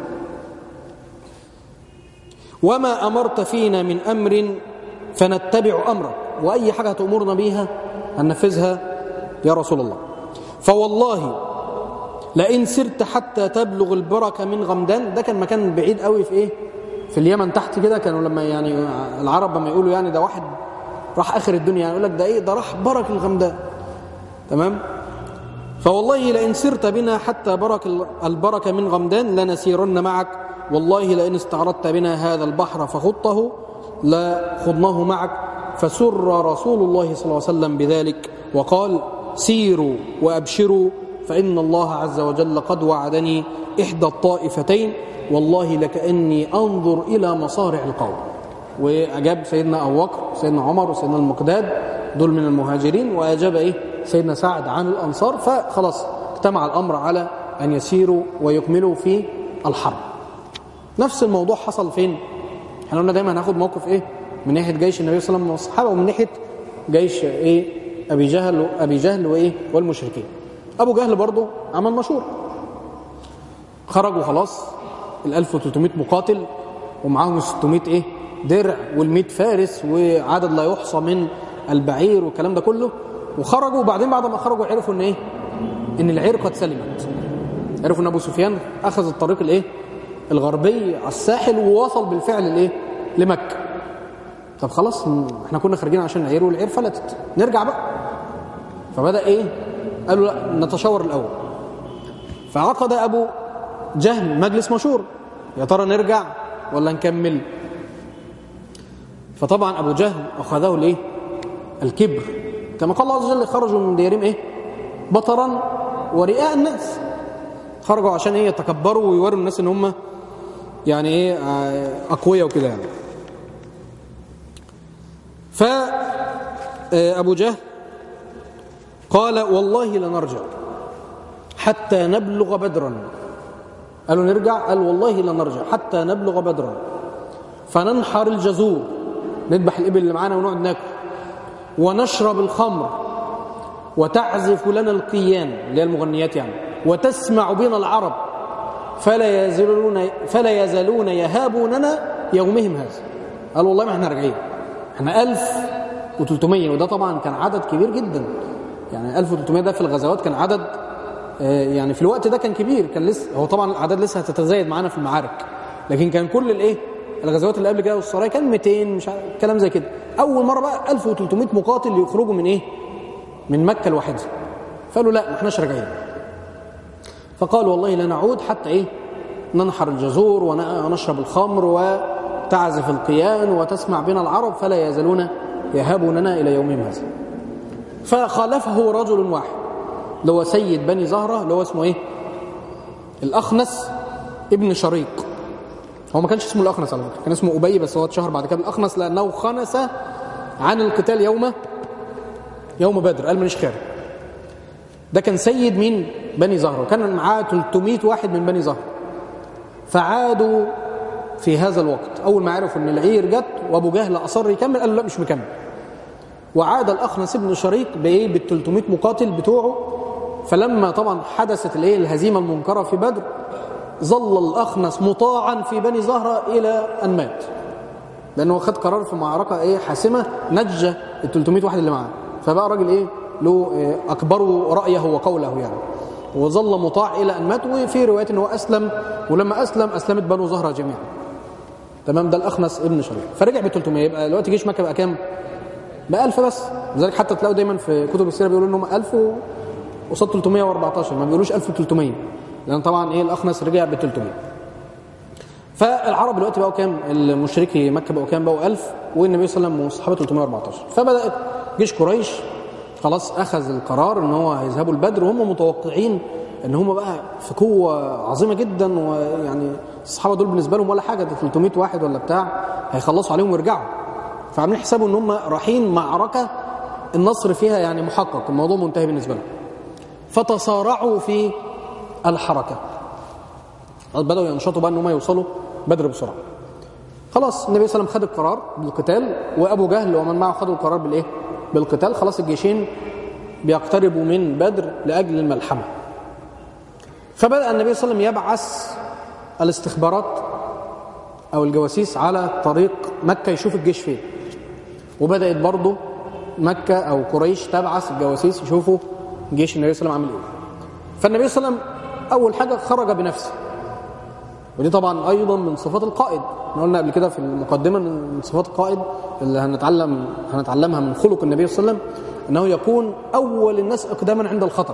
وما امرت فينا من امر فنتبع امرك واي حاجه تامرنا بيها هننفذها يا رسول الله فوالله لئن سرت حتى تبلغ البركه من غمدان ده كان مكان بعيد قوي في ايه في اليمن تحت كده كانوا لما يعني العرب لما يقولوا يعني ده واحد راح اخر الدنيا يعني يقول لك ده ايه ده راح برك الغمدان تمام فوالله لئن سرت بنا حتى برك البركه من غمدان لنسيرن معك والله لئن استعرضت بنا هذا البحر فخطه لخضناه معك فسر رسول الله صلى الله عليه وسلم بذلك وقال سيروا وابشروا فان الله عز وجل قد وعدني احدى الطائفتين والله لكاني انظر الى مصارع القوم واجاب سيدنا ابو بكر سيدنا عمر وسيدنا المقداد دول من المهاجرين واجاب ايه سيدنا سعد عن الانصار فخلاص اجتمع الامر على ان يسيروا ويكملوا في الحرب نفس الموضوع حصل فين احنا قلنا دايما هناخد موقف ايه من ناحيه جيش النبي صلى الله عليه وسلم والصحابه ومن ناحيه جيش ايه ابي جهل ابي جهل وايه والمشركين ابو جهل برضه عمل مشهور خرجوا خلاص ال 1300 مقاتل ومعاهم 600 ايه درع وال100 فارس وعدد لا يحصى من البعير والكلام ده كله وخرجوا وبعدين بعد ما خرجوا عرفوا ان ايه ان العير قد سلمت عرفوا ان ابو سفيان اخذ الطريق الايه الغربي على الساحل ووصل بالفعل لايه لمكه طب خلاص احنا كنا خارجين عشان العير والعير فلتت نرجع بقى فبدا ايه قالوا لا نتشاور الاول فعقد ابو جهل مجلس مشور يا ترى نرجع ولا نكمل فطبعا ابو جهل اخذه الايه الكبر كما قال الله عز وجل خرجوا من ديارهم ايه بطرا ورئاء الناس خرجوا عشان ايه يتكبروا ويوروا الناس ان هم يعني ايه آه، اقوياء وكده يعني ف آه، ابو جهل قال والله لنرجع حتى نبلغ بدرا قالوا نرجع قال والله لنرجع حتى نبلغ بدرا فننحر الجزور نذبح الإبل اللي معانا ونقعد ناكل ونشرب الخمر وتعزف لنا القيان اللي هي المغنيات يعني وتسمع بنا العرب فلا يزالون فلا يزالون يهابوننا يومهم هذا قال والله ما احنا راجعين احنا 1300 وده طبعا كان عدد كبير جدا يعني 1300 ده في الغزوات كان عدد آه، يعني في الوقت ده كان كبير كان لسه هو طبعا الاعداد لسه هتتزايد معانا في المعارك لكن كان كل الايه الغزوات اللي قبل كده والسرايا كان 200 مش عارف كلام زي كده اول مره بقى 1300 مقاتل يخرجوا من ايه من مكه لوحدها فقالوا لا ما احناش راجعين فقال والله لا نعود حتى ايه ننحر الجزور ونشرب الخمر وتعزف القيان وتسمع بنا العرب فلا يزالون يهابوننا الى يومهم هذا فخالفه رجل واحد اللي هو سيد بني زهرة اللي هو اسمه ايه الأخنس ابن شريق هو ما كانش اسمه الأخنس على فكرة كان اسمه أبي بس هو اتشهر بعد كده الأخنس لأنه خنس عن القتال يوم يوم بدر قال مانيش خارج ده كان سيد مين بني زهرة وكان معاه 300 واحد من بني زهرة فعادوا في هذا الوقت أول ما عرفوا أن العير جت وأبو جهل أصر يكمل قال له لا مش مكمل وعاد الأخنس ابن شريق بإيه بال 300 مقاتل بتوعه فلما طبعا حدثت الايه الهزيمة المنكرة في بدر ظل الأخنس مطاعا في بني زهرة إلى أن مات لأنه خد قرار في معركة إيه حاسمة نجى ال 300 واحد اللي معاه فبقى راجل إيه له إيه أكبروا رأيه وقوله يعني وظل مطاع إلى أن مات وفي رواية أنه أسلم ولما أسلم أسلمت بنو زهرة جميعا تمام ده الأخنس ابن شريف فرجع ب 300 يبقى دلوقتي جيش مكة بقى كام؟ بقى 1000 بس لذلك حتى تلاقوا دايما في كتب السيرة بيقولوا انهم 1000 قصاد 314 ما بيقولوش 1300 لان طبعا ايه الاخنس رجع ب 300 فالعرب دلوقتي بقوا كام المشركي مكه بقوا كام بقوا 1000 والنبي صلى الله عليه وسلم وصحابه 314 فبدات جيش قريش خلاص اخذ القرار ان هو هيذهبوا البدر وهم متوقعين ان هم بقى في قوه عظيمه جدا ويعني الصحابه دول بالنسبه لهم ولا حاجه ده 300 واحد ولا بتاع هيخلصوا عليهم ويرجعوا فعاملين حسابه ان هم رايحين معركه النصر فيها يعني محقق الموضوع منتهي بالنسبه لهم فتصارعوا في الحركة بدأوا ينشطوا بقى ان هم يوصلوا بدر بسرعة خلاص النبي صلى الله عليه وسلم خد القرار بالقتال وأبو جهل ومن معه خدوا القرار بالإيه؟ بالقتال خلاص الجيشين بيقتربوا من بدر لأجل الملحمة فبدأ النبي صلى الله عليه وسلم يبعث الاستخبارات أو الجواسيس على طريق مكة يشوف الجيش فين وبدأت برضه مكة أو قريش تبعث الجواسيس يشوفوا جيش النبي صلى الله عليه وسلم عامل ايه فالنبي صلى الله عليه وسلم اول حاجه خرج بنفسه ودي طبعا ايضا من صفات القائد احنا قلنا قبل كده في المقدمه من صفات القائد اللي هنتعلم هنتعلمها من خلق النبي صلى الله عليه وسلم انه يكون اول الناس اقداما عند الخطر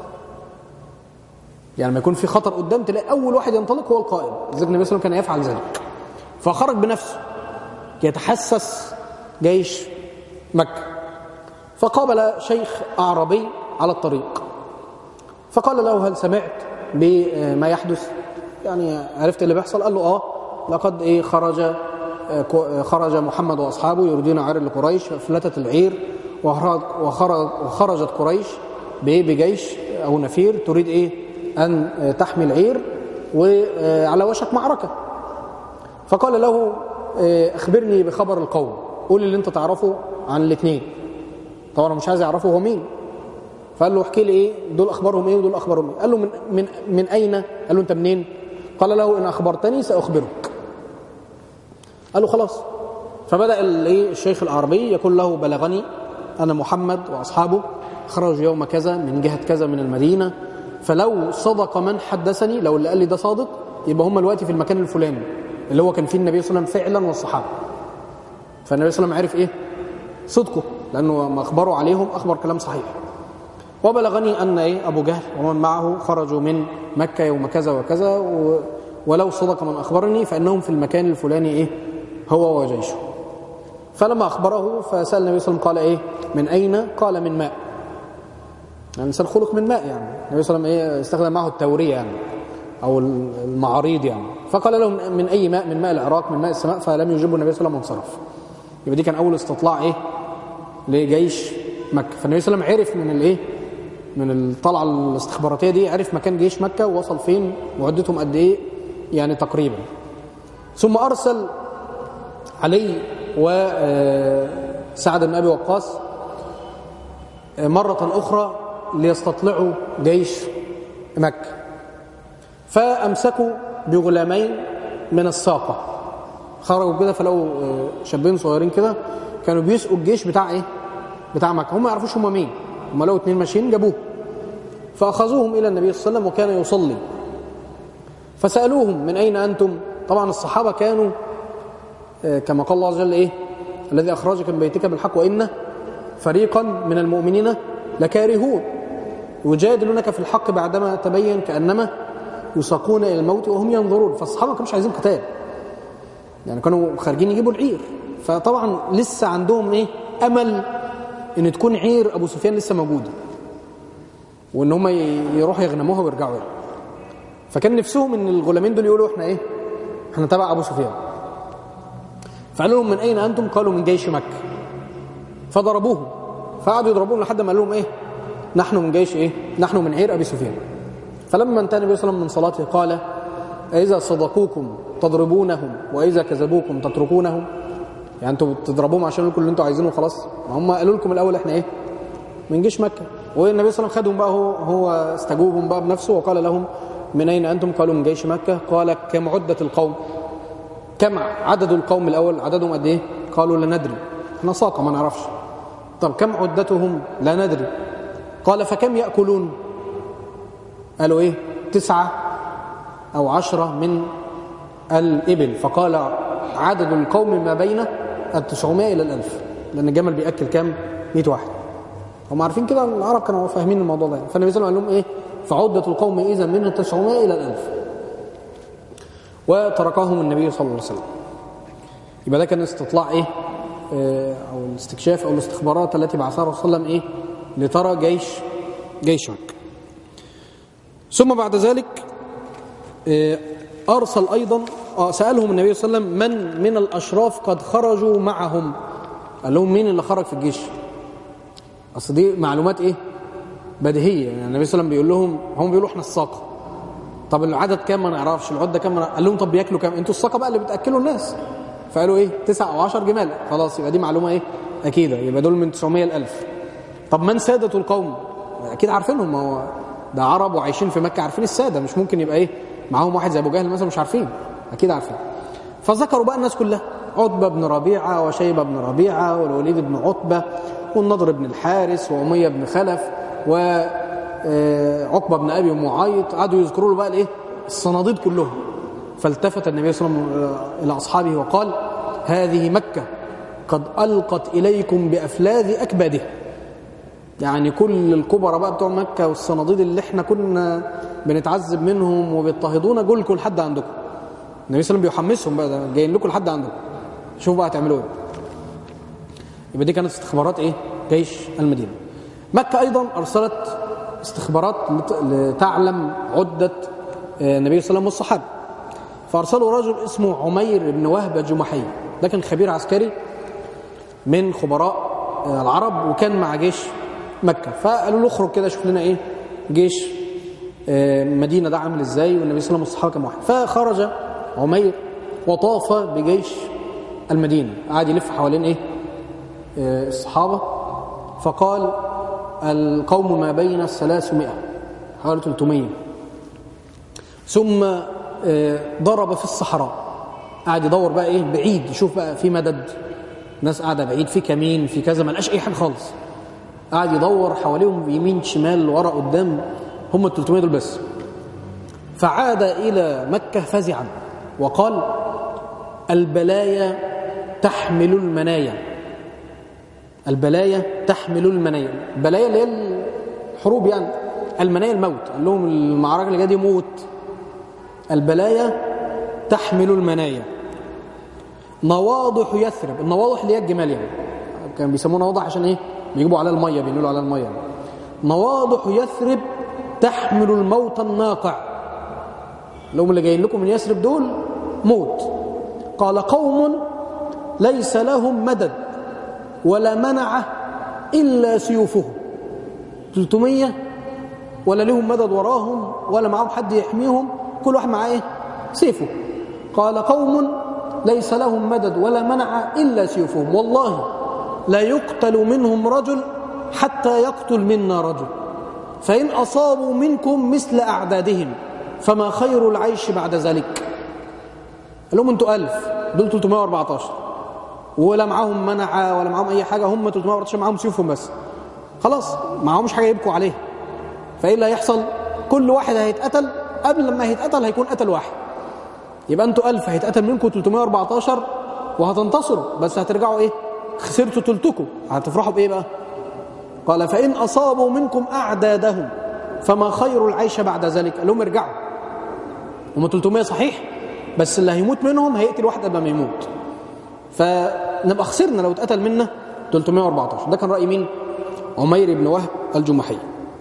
يعني لما يكون في خطر قدام تلاقي اول واحد ينطلق هو القائد لذلك النبي صلى الله عليه وسلم كان يفعل ذلك فخرج بنفسه يتحسس جيش مكه فقابل شيخ اعرابي على الطريق فقال له هل سمعت بما يحدث يعني عرفت اللي بيحصل قال له اه لقد ايه خرج خرج محمد واصحابه يريدون عير لقريش ففلتت العير وخرج وخرجت قريش بايه بجيش او نفير تريد ايه ان تحمي العير وعلى وشك معركه فقال له اخبرني بخبر القوم قول اللي انت تعرفه عن الاثنين طبعا مش عايز يعرفه هو مين فقال له احكي لي ايه دول اخبارهم ايه ودول اخبارهم ايه قال له من من من اين قال له انت منين قال له ان اخبرتني ساخبرك قال له خلاص فبدا الايه الشيخ العربي يقول له بلغني انا محمد واصحابه خرجوا يوم كذا من جهه كذا من المدينه فلو صدق من حدثني لو اللي قال لي ده صادق يبقى هم دلوقتي في المكان الفلاني اللي هو كان فيه النبي صلى الله عليه وسلم فعلا والصحابه فالنبي صلى الله عليه وسلم عرف ايه صدقه لانه ما اخبروا عليهم اخبر كلام صحيح وبلغني أن إيه أبو جهل ومن معه خرجوا من مكة يوم كذا وكذا و ولو صدق من أخبرني فإنهم في المكان الفلاني إيه هو وجيشه فلما أخبره فسأل النبي صلى الله عليه وسلم قال إيه من أين قال من ماء يعني الإنسان خلق من ماء يعني النبي صلى الله عليه وسلم إيه استخدم معه التورية يعني أو المعاريض يعني فقال لهم من أي ماء من ماء العراق من ماء السماء فلم يجيبه النبي صلى الله عليه وسلم وانصرف يبقى دي كان أول استطلاع إيه لجيش مكة فالنبي صلى الله عليه وسلم عرف من الإيه من الطلعة الاستخباراتية دي عرف مكان جيش مكة ووصل فين وعدتهم قد إيه يعني تقريبا ثم أرسل علي وسعد بن أبي وقاص مرة أخرى ليستطلعوا جيش مكة فأمسكوا بغلامين من الساقة خرجوا كده فلقوا شابين صغيرين كده كانوا بيسقوا الجيش بتاع ايه بتاع مكة هم ما يعرفوش هم مين هم لقوا اتنين ماشيين جابوه فأخذوهم إلى النبي صلى الله عليه وسلم وكان يصلي فسألوهم من أين أنتم طبعا الصحابة كانوا كما قال الله عز وجل إيه الذي أخرجك من بيتك بالحق وإن فريقا من المؤمنين لكارهون يجادلونك في الحق بعدما تبين كأنما يساقون إلى الموت وهم ينظرون فالصحابة ما كانوش عايزين قتال يعني كانوا خارجين يجيبوا العير فطبعا لسه عندهم إيه أمل إن تكون عير أبو سفيان لسه موجودة وإن هم يروحوا يغنموها ويرجعوا لها فكان نفسهم إن الغلامين دول يقولوا إحنا إيه إحنا تبع أبو سفيان فقالوا لهم من أين أنتم قالوا من جيش مكة فضربوهم فقعدوا يضربوهم لحد ما قال لهم إيه نحن من جيش إيه نحن من عير أبي سفيان فلما انتهى النبي صلى الله عليه وسلم من صلاته قال إذا صدقوكم تضربونهم وإذا كذبوكم تتركونهم يعني انتوا بتضربوهم عشان كل اللي انتوا عايزينه خلاص ما هم قالوا لكم الأول احنا إيه من جيش مكة والنبي صلى الله عليه وسلم خدهم بقى هو, هو استجوبهم بقى بنفسه وقال لهم من أين أنتم قالوا من جيش مكة قال كم عدة القوم كم عدد القوم الأول عددهم قد إيه قالوا لا ندري احنا ساقة ما نعرفش طب كم عدتهم لا ندري قال فكم يأكلون قالوا إيه تسعة أو عشرة من الإبل فقال عدد القوم ما بين التسعمائة إلى الألف لأن الجمل بيأكل كام مئة واحد هم عارفين كده العرب كانوا فاهمين الموضوع ده فالنبي صلى الله عليه وسلم قال لهم إيه فعدة القوم إذا من التسعمائة إلى الألف وتركهم النبي صلى الله عليه وسلم يبقى ده كان استطلاع إيه أو الاستكشاف أو الاستخبارات التي بعثها الرسول صلى الله عليه وسلم إيه لترى جيش جيش مكة ثم بعد ذلك أرسل أيضا سألهم النبي صلى الله عليه وسلم من من الأشراف قد خرجوا معهم قال لهم مين اللي خرج في الجيش أصل دي معلومات إيه بديهية يعني النبي صلى الله عليه وسلم بيقول لهم هم بيقولوا إحنا الساقة طب العدد كام ما نعرفش العدة كام قال لهم طب بياكلوا كام انتوا الساقة بقى اللي بتأكلوا الناس فقالوا إيه تسع أو عشر جمال خلاص يبقى دي معلومة إيه أكيدة يبقى دول من 900 الألف طب من سادة القوم أكيد عارفينهم ما هو ده عرب وعايشين في مكة عارفين السادة مش ممكن يبقى إيه معاهم واحد زي أبو جهل مثلا مش عارفين أكيد عارفين فذكروا بقى الناس كلها عتبة بن ربيعة وشيبة بن ربيعة والوليد بن عتبة والنضر بن الحارس وأمية بن خلف وعقبة بن أبي معيط قعدوا يذكروا له بقى الإيه الصناديد كلهم فالتفت النبي صلى الله عليه وسلم إلى أصحابه وقال هذه مكة قد ألقت إليكم بأفلاذ أكبادها يعني كل الكبرى بقى بتوع مكة والصناديد اللي احنا كنا بنتعذب منهم وبيضطهدونا جولكم لحد عندكم النبي صلى الله عليه وسلم بيحمسهم بقى ده جايين لكم لحد عندكم شوفوا بقى هتعملوا ايه يبقى دي كانت استخبارات ايه جيش المدينة مكة ايضا ارسلت استخبارات لتعلم عدة النبي صلى الله عليه وسلم والصحابة فارسلوا رجل اسمه عمير بن وهب جمحي ده كان خبير عسكري من خبراء العرب وكان مع جيش مكة فقالوا له اخرج كده شوف لنا ايه جيش المدينة ده عامل ازاي والنبي صلى الله عليه وسلم والصحابة كام واحد فخرج عمير وطاف بجيش المدينة قعد يلف حوالين ايه الصحابة فقال القوم ما بين الثلاثمائة حوالي 300 ثم ضرب في الصحراء قعد يدور بقى ايه بعيد يشوف بقى في مدد ناس قاعدة بعيد في كمين في كذا ما لقاش اي حاجة خالص قعد يدور حواليهم يمين شمال ورا قدام هم ال 300 دول بس فعاد إلى مكة فزعا وقال البلايا تحمل المنايا البلايا تحمل المنايا البلايا اللي هي الحروب يعني المنايا الموت قال لهم المعركة اللي جايه دي موت البلايا تحمل المنايا نواضح يثرب النواضح اللي هي الجمال يعني كان بيسموه نواضح عشان ايه بيجيبوا عليها الميه بينقلوا عليها الميه يعني. نواضح يثرب تحمل الموت الناقع لهم اللي جايين لكم من يثرب دول موت قال قوم ليس لهم مدد ولا منعه الا سيوفهم 300 ولا لهم مدد وراهم ولا معاهم حد يحميهم كل واحد معاه ايه سيفه قال قوم ليس لهم مدد ولا منع إلا سيوفهم والله لا يقتل منهم رجل حتى يقتل منا رجل فإن أصابوا منكم مثل أعدادهم فما خير العيش بعد ذلك قال لهم انتوا ألف دول 314 ولا معاهم منع ولا معاهم أي حاجة هم 314 معاهم سيوفهم بس خلاص معاهمش حاجة يبكوا عليها فإيه اللي هيحصل كل واحد هيتقتل قبل لما هيتقتل هيكون قتل واحد يبقى انتوا 1000 هيتقتل منكم 314 وهتنتصروا بس هترجعوا ايه خسرتوا تلتكم هتفرحوا بايه بقى قال فإن أصابوا منكم أعدادهم فما خير العيش بعد ذلك قال لهم ارجعوا هم 300 صحيح بس اللي هيموت منهم هيقتل واحد قبل ما يموت فنبقى خسرنا لو اتقتل منا 314 ده كان رأي مين عمير بن وهب الجمحي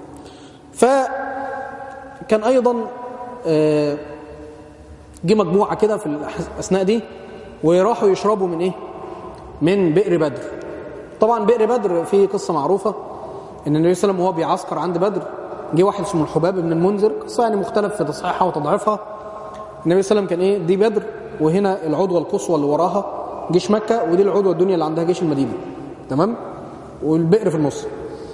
فكان أيضا آه جه مجموعة كده في الأثناء دي وراحوا يشربوا من إيه؟ من بئر بدر طبعا بئر بدر فيه قصة معروفة إن النبي صلى الله عليه وسلم وهو بيعسكر عند بدر جه واحد اسمه الحباب بن المنذر قصة يعني مختلف في تصحيحها وتضعيفها النبي صلى الله عليه وسلم كان إيه دي بدر وهنا العدوى القصوى اللي وراها جيش مكة ودي العدوى الدنيا اللي عندها جيش المدينة تمام والبئر في النص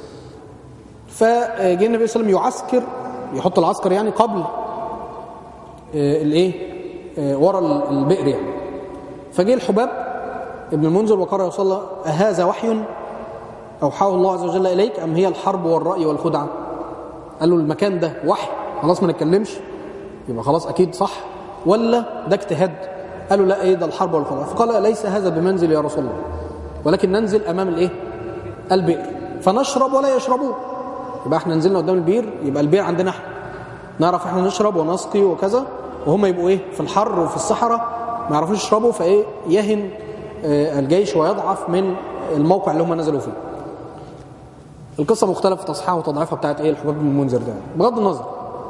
فجه النبي صلى الله عليه وسلم يعسكر يحط العسكر يعني قبل الايه ورا البئر يعني فجه الحباب ابن المنذر وقال يا رسول الله أهذا وحي أوحاه الله عز وجل إليك أم هي الحرب والرأي والخدعة قال له المكان ده وحي خلاص ما نتكلمش يبقى خلاص أكيد صح ولا ده اجتهاد قالوا لا ايه ده الحرب والخدعة فقال ليس هذا بمنزل يا رسول الله ولكن ننزل أمام الايه البئر فنشرب ولا يشربون يبقى احنا نزلنا قدام البئر يبقى البئر عندنا احنا نعرف احنا نشرب ونسقي وكذا وهم يبقوا ايه في الحر وفي الصحراء ما يعرفوش يشربوا فايه يهن الجيش ويضعف من الموقع اللي هم نزلوا فيه القصه مختلفه في تصحيحها وتضعيفها بتاعت ايه الحباب بن المنذر ده بغض النظر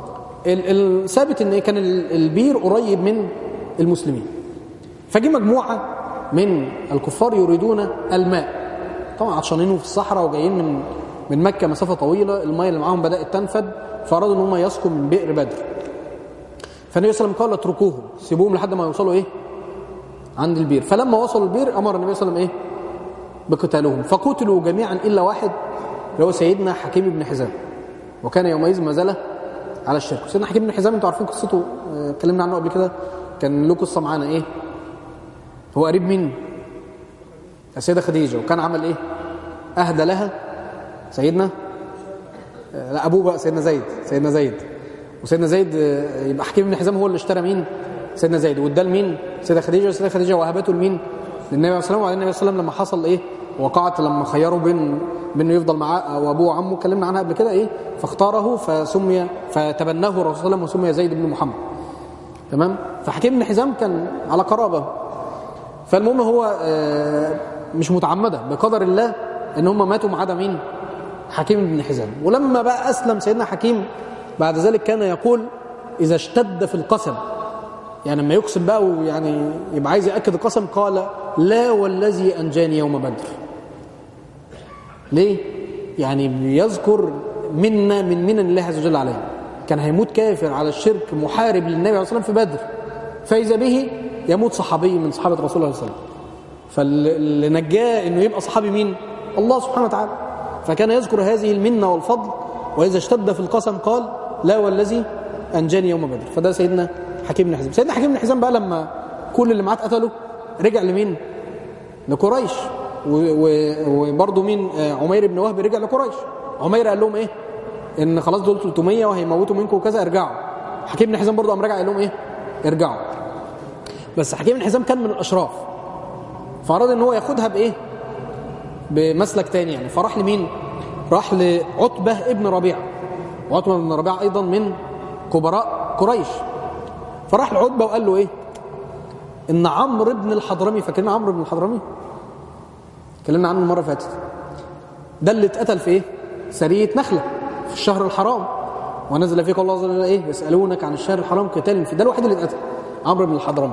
الثابت ان كان البير قريب من المسلمين فجي مجموعه من الكفار يريدون الماء طبعا عطشانين في الصحراء وجايين من من مكه مسافه طويله الميه اللي معاهم بدات تنفد فارادوا ان هم يسقوا من بئر بدر فالنبي صلى الله عليه وسلم قال اتركوهم سيبوهم لحد ما يوصلوا ايه عند البير فلما وصلوا البير امر النبي صلى الله عليه وسلم ايه بقتالهم فقتلوا جميعا الا واحد اللي هو سيدنا حكيم بن حزام وكان يومئذ ما زال على الشرك سيدنا حكيم بن حزام انتوا عارفين قصته اتكلمنا عنه قبل كده كان له قصه معانا ايه هو قريب مين السيده خديجه وكان عمل ايه اهدى لها سيدنا لا ابوه بقى سيدنا زيد سيدنا زيد وسيدنا زيد يبقى حكيم بن حزام هو اللي اشترى مين سيدنا زيد واداه لمين سيدة خديجة وسيدة خديجة وهبته لمين للنبي عليه الصلاة والسلام وبعدين النبي صلى الله عليه وسلم لما حصل ايه وقعت لما خيروا بين بانه يفضل معاه وابوه وعمه اتكلمنا عنها قبل كده ايه فاختاره فسمي فتبناه الرسول صلى الله عليه وسلم وسمي زيد بن محمد تمام فحكيم بن حزام كان على قرابه فالمهم هو مش متعمده بقدر الله ان هم ماتوا ما عدا مين حكيم بن حزام ولما بقى اسلم سيدنا حكيم بعد ذلك كان يقول اذا اشتد في القسم يعني لما يقسم بقى ويعني يبقى عايز ياكد القسم قال لا والذي انجاني يوم بدر ليه يعني بيذكر منا من منن الله عز وجل عليه كان هيموت كافر على الشرك محارب للنبي عليه الصلاه والسلام في بدر فاذا به يموت صحابي من صحابه رسول الله صلى الله عليه وسلم فاللي نجاه انه يبقى صحابي مين الله سبحانه وتعالى فكان يذكر هذه المنه والفضل واذا اشتد في القسم قال لا والذي انجاني يوم بدر فده سيدنا حكيم بن حزام سيدنا حكيم بن حزام بقى لما كل اللي معاه اتقتلوا رجع لمين لقريش وبرضه مين عمير بن وهب رجع لقريش عمير قال لهم ايه ان خلاص دول 300 وهيموتوا منكم وكذا ارجعوا حكيم بن حزام برضه قام راجع قال لهم ايه ارجعوا بس حكيم بن حزام كان من الاشراف فاراد ان هو ياخدها بايه بمسلك تاني يعني فراح لمين راح لعتبه ابن ربيعه وعتبه بن ربيعه ايضا من كبراء قريش فراح لعتبه وقال له ايه ان عمرو بن الحضرمي فاكرين عمرو بن الحضرمي اتكلمنا عنه المره اللي فاتت ده اللي اتقتل في ايه سريه نخله في الشهر الحرام ونزل فيك الله عز وجل ايه يسالونك عن الشهر الحرام قتال في ده الوحيد اللي اتقتل عمرو بن الحضرمي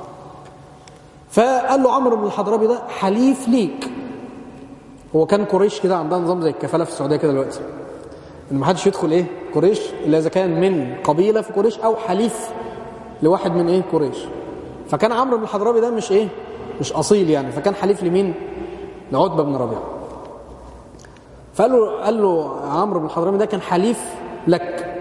فقال له عمرو بن الحضرمي ده حليف ليك هو كان قريش كده عندها نظام زي الكفاله في السعوديه كده دلوقتي ان ما حدش يدخل ايه قريش الا اذا كان من قبيله في قريش او حليف لواحد من ايه قريش فكان عمرو بن الحضرمي ده مش ايه مش اصيل يعني فكان حليف لمين لعتبه بن ربيعه فقال له قال له عمرو بن الحضرمي ده كان حليف لك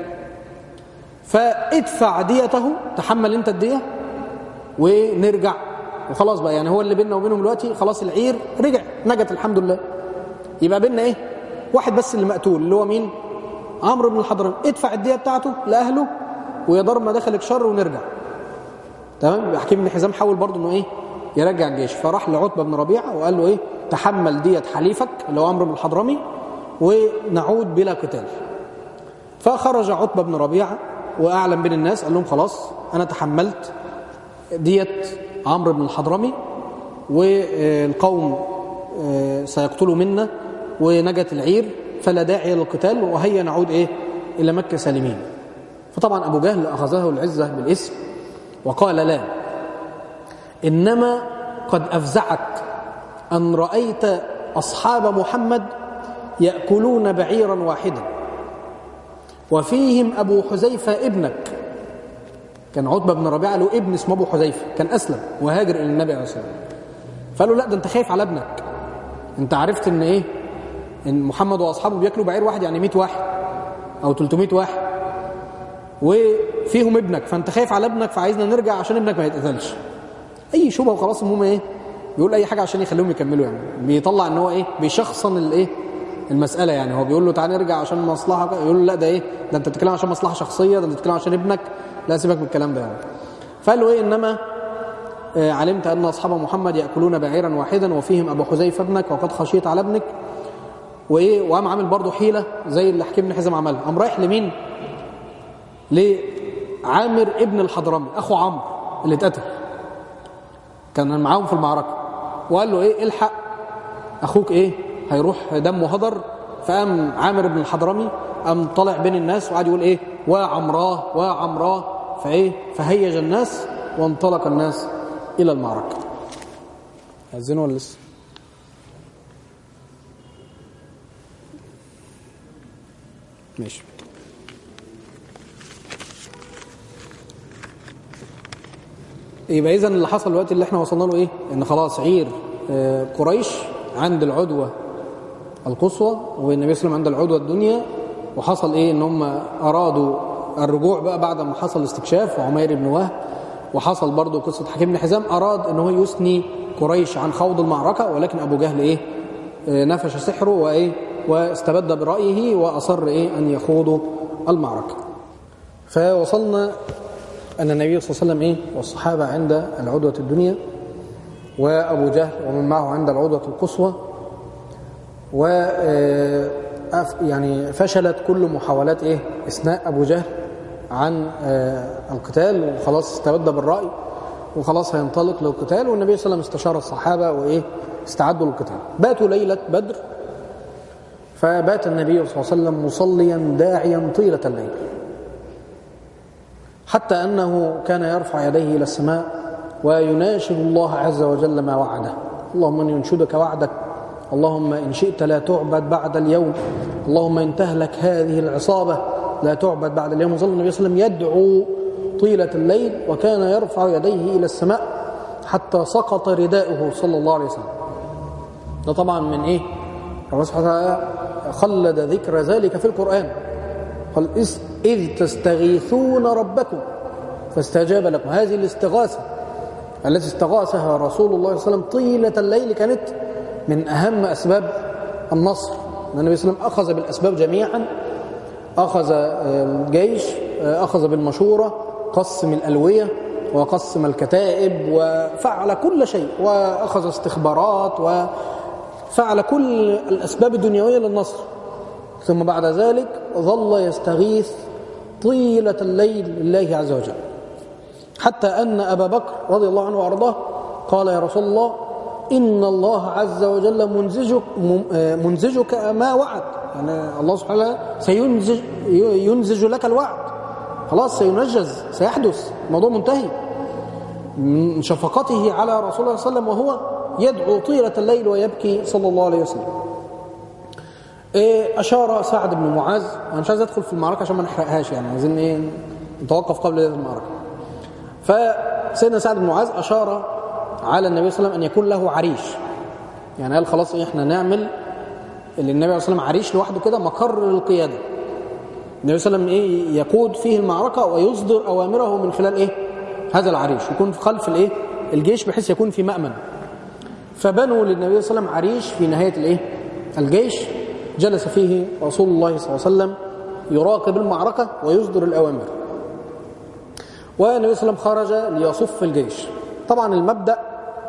فادفع ديته تحمل انت الديه ونرجع وخلاص بقى يعني هو اللي بيننا وبينهم دلوقتي خلاص العير رجع نجت الحمد لله يبقى بيننا ايه واحد بس اللي مقتول اللي هو مين عمرو بن الحضرمي ادفع الديه بتاعته لاهله ويا دار ما دخلك شر ونرجع تمام حكيم بن حزام حاول برضه انه ايه يرجع الجيش فراح لعتبه بن ربيعه وقال له ايه تحمل ديه حليفك اللي هو عمرو بن الحضرمي ونعود بلا قتال فخرج عتبه بن ربيعه واعلن بين الناس قال لهم خلاص انا تحملت ديه عمرو بن الحضرمي والقوم سيقتلوا منا ونجت العير فلا داعي للقتال وهيا نعود ايه الى مكه سالمين فطبعا ابو جهل اخذه العزه بالاسم وقال لا انما قد افزعك ان رايت اصحاب محمد ياكلون بعيرا واحدا وفيهم ابو حذيفه ابنك كان عتبه بن ربيعه له ابن اسمه ابو حذيفه كان اسلم وهاجر الى النبي عليه الصلاه والسلام فقالوا لا ده انت خايف على ابنك انت عرفت ان ايه ان محمد واصحابه بياكلوا بعير واحد يعني 100 واحد او 300 واحد وفيهم ابنك فانت خايف على ابنك فعايزنا نرجع عشان ابنك ما يتقتلش اي شبهه وخلاص المهم ايه بيقول اي حاجه عشان يخليهم يكملوا يعني بيطلع ان هو ايه بيشخصن الايه المساله يعني هو بيقول له تعالى نرجع عشان مصلحه يقول له لا ده ايه ده انت بتتكلم عشان مصلحه شخصيه ده انت بتتكلم عشان ابنك لا سيبك من الكلام ده يعني فقال له ايه انما آه علمت ان اصحاب محمد ياكلون بعيرا واحدا وفيهم ابو حذيفه ابنك وقد خشيت على ابنك وايه وقام عامل برضه حيله زي اللي حكيم بن حزم عملها قام رايح لمين لعامر ابن الحضرمي اخو عمرو اللي اتقتل كان معاهم في المعركه وقال له ايه الحق اخوك ايه هيروح دمه هدر فقام عامر بن الحضرمي قام طالع بين الناس وقعد يقول ايه وعمراه وعمراه فايه فهيج الناس وانطلق الناس الى المعركه عايزينه ولا لسه ماشي يبقى اذا اللي حصل الوقت اللي احنا وصلنا له ايه ان خلاص عير قريش عند العدوه القصوى والنبي صلى الله عليه وسلم عند العدوه الدنيا وحصل ايه ان هم ارادوا الرجوع بقى بعد ما حصل استكشاف وعمير بن وهب وحصل برضه قصه حكيم بن حزام اراد ان هو يثني قريش عن خوض المعركه ولكن ابو جهل ايه نفش سحره وايه واستبد برايه واصر ايه ان يخوضوا المعركه فوصلنا ان النبي صلى الله عليه وسلم ايه والصحابه عند العدوه الدنيا وابو جهل ومن معه عند العدوه القصوى و يعني فشلت كل محاولات ايه اثناء ابو جهل عن القتال وخلاص استبد بالراي وخلاص هينطلق للقتال والنبي صلى الله عليه وسلم استشار الصحابه وايه استعدوا للقتال باتوا ليله بدر فبات النبي صلى الله عليه وسلم مصليا داعيا طيله الليل حتى انه كان يرفع يديه الى السماء ويناشد الله عز وجل ما وعده اللهم ان ينشدك وعدك اللهم ان شئت لا تعبد بعد اليوم اللهم ان تهلك هذه العصابه لا تعبد بعد اليوم وظل النبي صلى الله عليه وسلم يدعو طيله الليل وكان يرفع يديه الى السماء حتى سقط رداؤه صلى الله عليه وسلم ده طبعا من ايه الله سبحانه وتعالى خلد ذكر ذلك في القران قال اذ تستغيثون ربكم فاستجاب لكم هذه الاستغاثه التي استغاثها رسول الله صلى الله عليه وسلم طيله الليل كانت من اهم اسباب النصر النبي صلى الله عليه وسلم اخذ بالاسباب جميعا اخذ الجيش اخذ بالمشوره قسم الالويه وقسم الكتائب وفعل كل شيء واخذ استخبارات وفعل كل الاسباب الدنيويه للنصر ثم بعد ذلك ظل يستغيث طيله الليل لله عز وجل حتى أن أبا بكر رضي الله عنه وأرضاه قال يا رسول الله إن الله عز وجل منزجك, منزجك ما وعد يعني الله سبحانه وتعالى سينزج ينزج لك الوعد خلاص سينجز سيحدث الموضوع منتهي من شفقته على رسول الله صلى الله عليه وسلم وهو يدعو طيلة الليل ويبكي صلى الله عليه وسلم إيه أشار سعد بن معاذ أنا مش عايز أدخل في المعركة عشان ما نحرقهاش يعني عايزين إيه نتوقف قبل هذه المعركة فسيدنا سعد بن معاذ أشار على النبي صلى الله عليه وسلم أن يكون له عريش يعني قال خلاص إيه إحنا نعمل اللي النبي صلى الله عليه وسلم عريش لوحده كده مقر للقيادة النبي صلى الله عليه وسلم إيه يقود فيه المعركة ويصدر أوامره من خلال إيه هذا العريش يكون خلف الإيه الجيش بحيث يكون في مأمن فبنوا للنبي صلى الله عليه وسلم عريش في نهاية الإيه الجيش جلس فيه رسول الله صلى الله عليه وسلم يراقب المعركة ويصدر الأوامر والنبي صلى الله عليه وسلم خرج ليصف الجيش طبعا المبدأ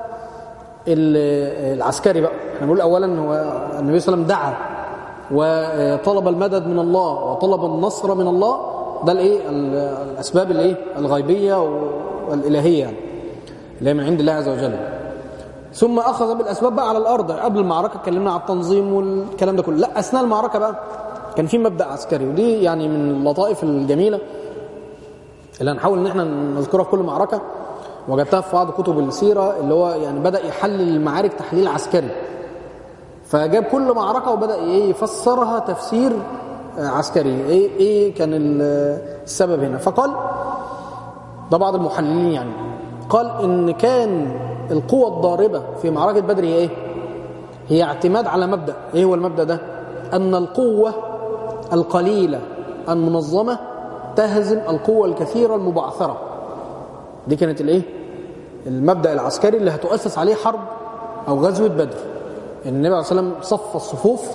العسكري بقى احنا بنقول اولا هو النبي صلى الله عليه وسلم دعا وطلب المدد من الله وطلب النصر من الله ده الايه الاسباب الايه الغيبيه والالهيه يعني اللي هي من عند الله عز وجل ثم اخذ بالاسباب بقى على الارض قبل المعركه اتكلمنا على التنظيم والكلام ده كله لا اثناء المعركه بقى كان في مبدا عسكري ودي يعني من اللطائف الجميله اللي هنحاول ان احنا نذكرها في كل معركه وجدتها في بعض كتب السيره اللي هو يعني بدا يحلل المعارك تحليل عسكري فجاب كل معركه وبدا ايه يفسرها تفسير عسكري ايه ايه كان السبب هنا فقال ده بعض المحللين يعني قال ان كان القوة الضاربة في معركة بدر هي ايه هي اعتماد على مبدأ ايه هو المبدأ ده ان القوة القليلة المنظمة تهزم القوة الكثيرة المبعثرة دي كانت الايه المبدأ العسكري اللي هتؤسس عليه حرب او غزوة بدر يعني النبي عليه الصلاة والسلام صف الصفوف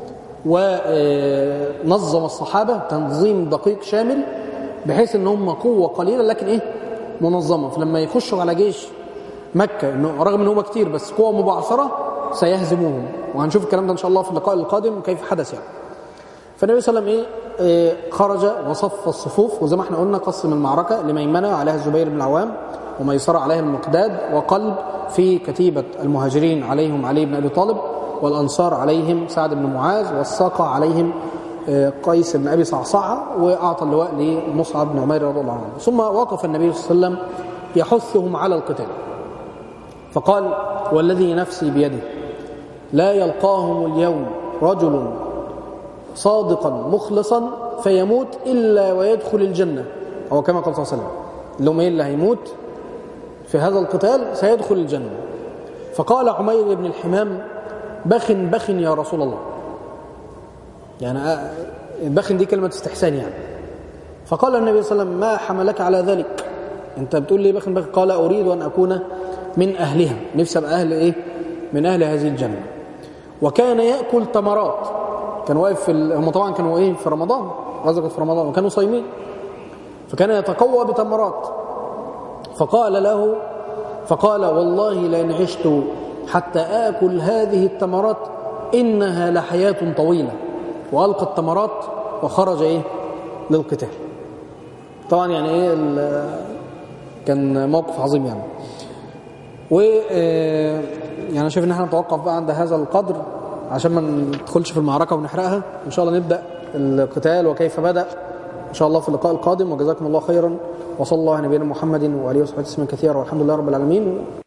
ونظم الصحابة تنظيم دقيق شامل بحيث ان هم قوة قليلة لكن ايه منظمة فلما يخشوا على جيش مكة إنه رغم ان هم كتير بس قوة مبعثرة سيهزموهم وهنشوف الكلام ده ان شاء الله في اللقاء القادم كيف حدث يعني فالنبي صلى الله عليه وسلم ايه خرج وصف الصفوف وزي ما احنا قلنا قسم المعركة لميمنة عليها الزبير بن العوام وميسرة عليها المقداد وقلب في كتيبة المهاجرين عليهم علي بن أبي طالب والأنصار عليهم سعد بن معاذ والساقة عليهم قيس بن أبي صعصعة وأعطى اللواء لمصعب بن عمير رضي الله عنه ثم وقف النبي صلى الله عليه وسلم يحثهم على القتال فقال والذي نفسي بيده لا يلقاهم اليوم رجل صادقا مخلصا فيموت إلا ويدخل الجنة أو كما قال صلى الله عليه وسلم اللي هم اللي هيموت في هذا القتال سيدخل الجنة فقال عمير بن الحمام بخ بخ يا رسول الله يعني بخ دي كلمة استحسان يعني فقال النبي صلى الله عليه وسلم ما حملك على ذلك انت بتقول لي بخ بخ قال أريد أن أكون من أهلها نفسي أبقى أهل إيه من أهل هذه الجنة وكان يأكل تمرات كان واقف في ال... هم طبعا كانوا إيه في رمضان غزوة في رمضان وكانوا صايمين فكان يتقوى بتمرات فقال له فقال والله لئن عشت حتى آكل هذه التمرات إنها لحياة طويلة وألقى التمرات وخرج إيه للقتال طبعا يعني إيه كان موقف عظيم يعني و يعني انا شايف ان احنا نتوقف بقى عند هذا القدر عشان ما ندخلش في المعركه ونحرقها ان شاء الله نبدا القتال وكيف بدا ان شاء الله في اللقاء القادم وجزاكم الله خيرا وصلى الله على نبينا محمد واله وصحبه وسلم كثيرا والحمد لله رب العالمين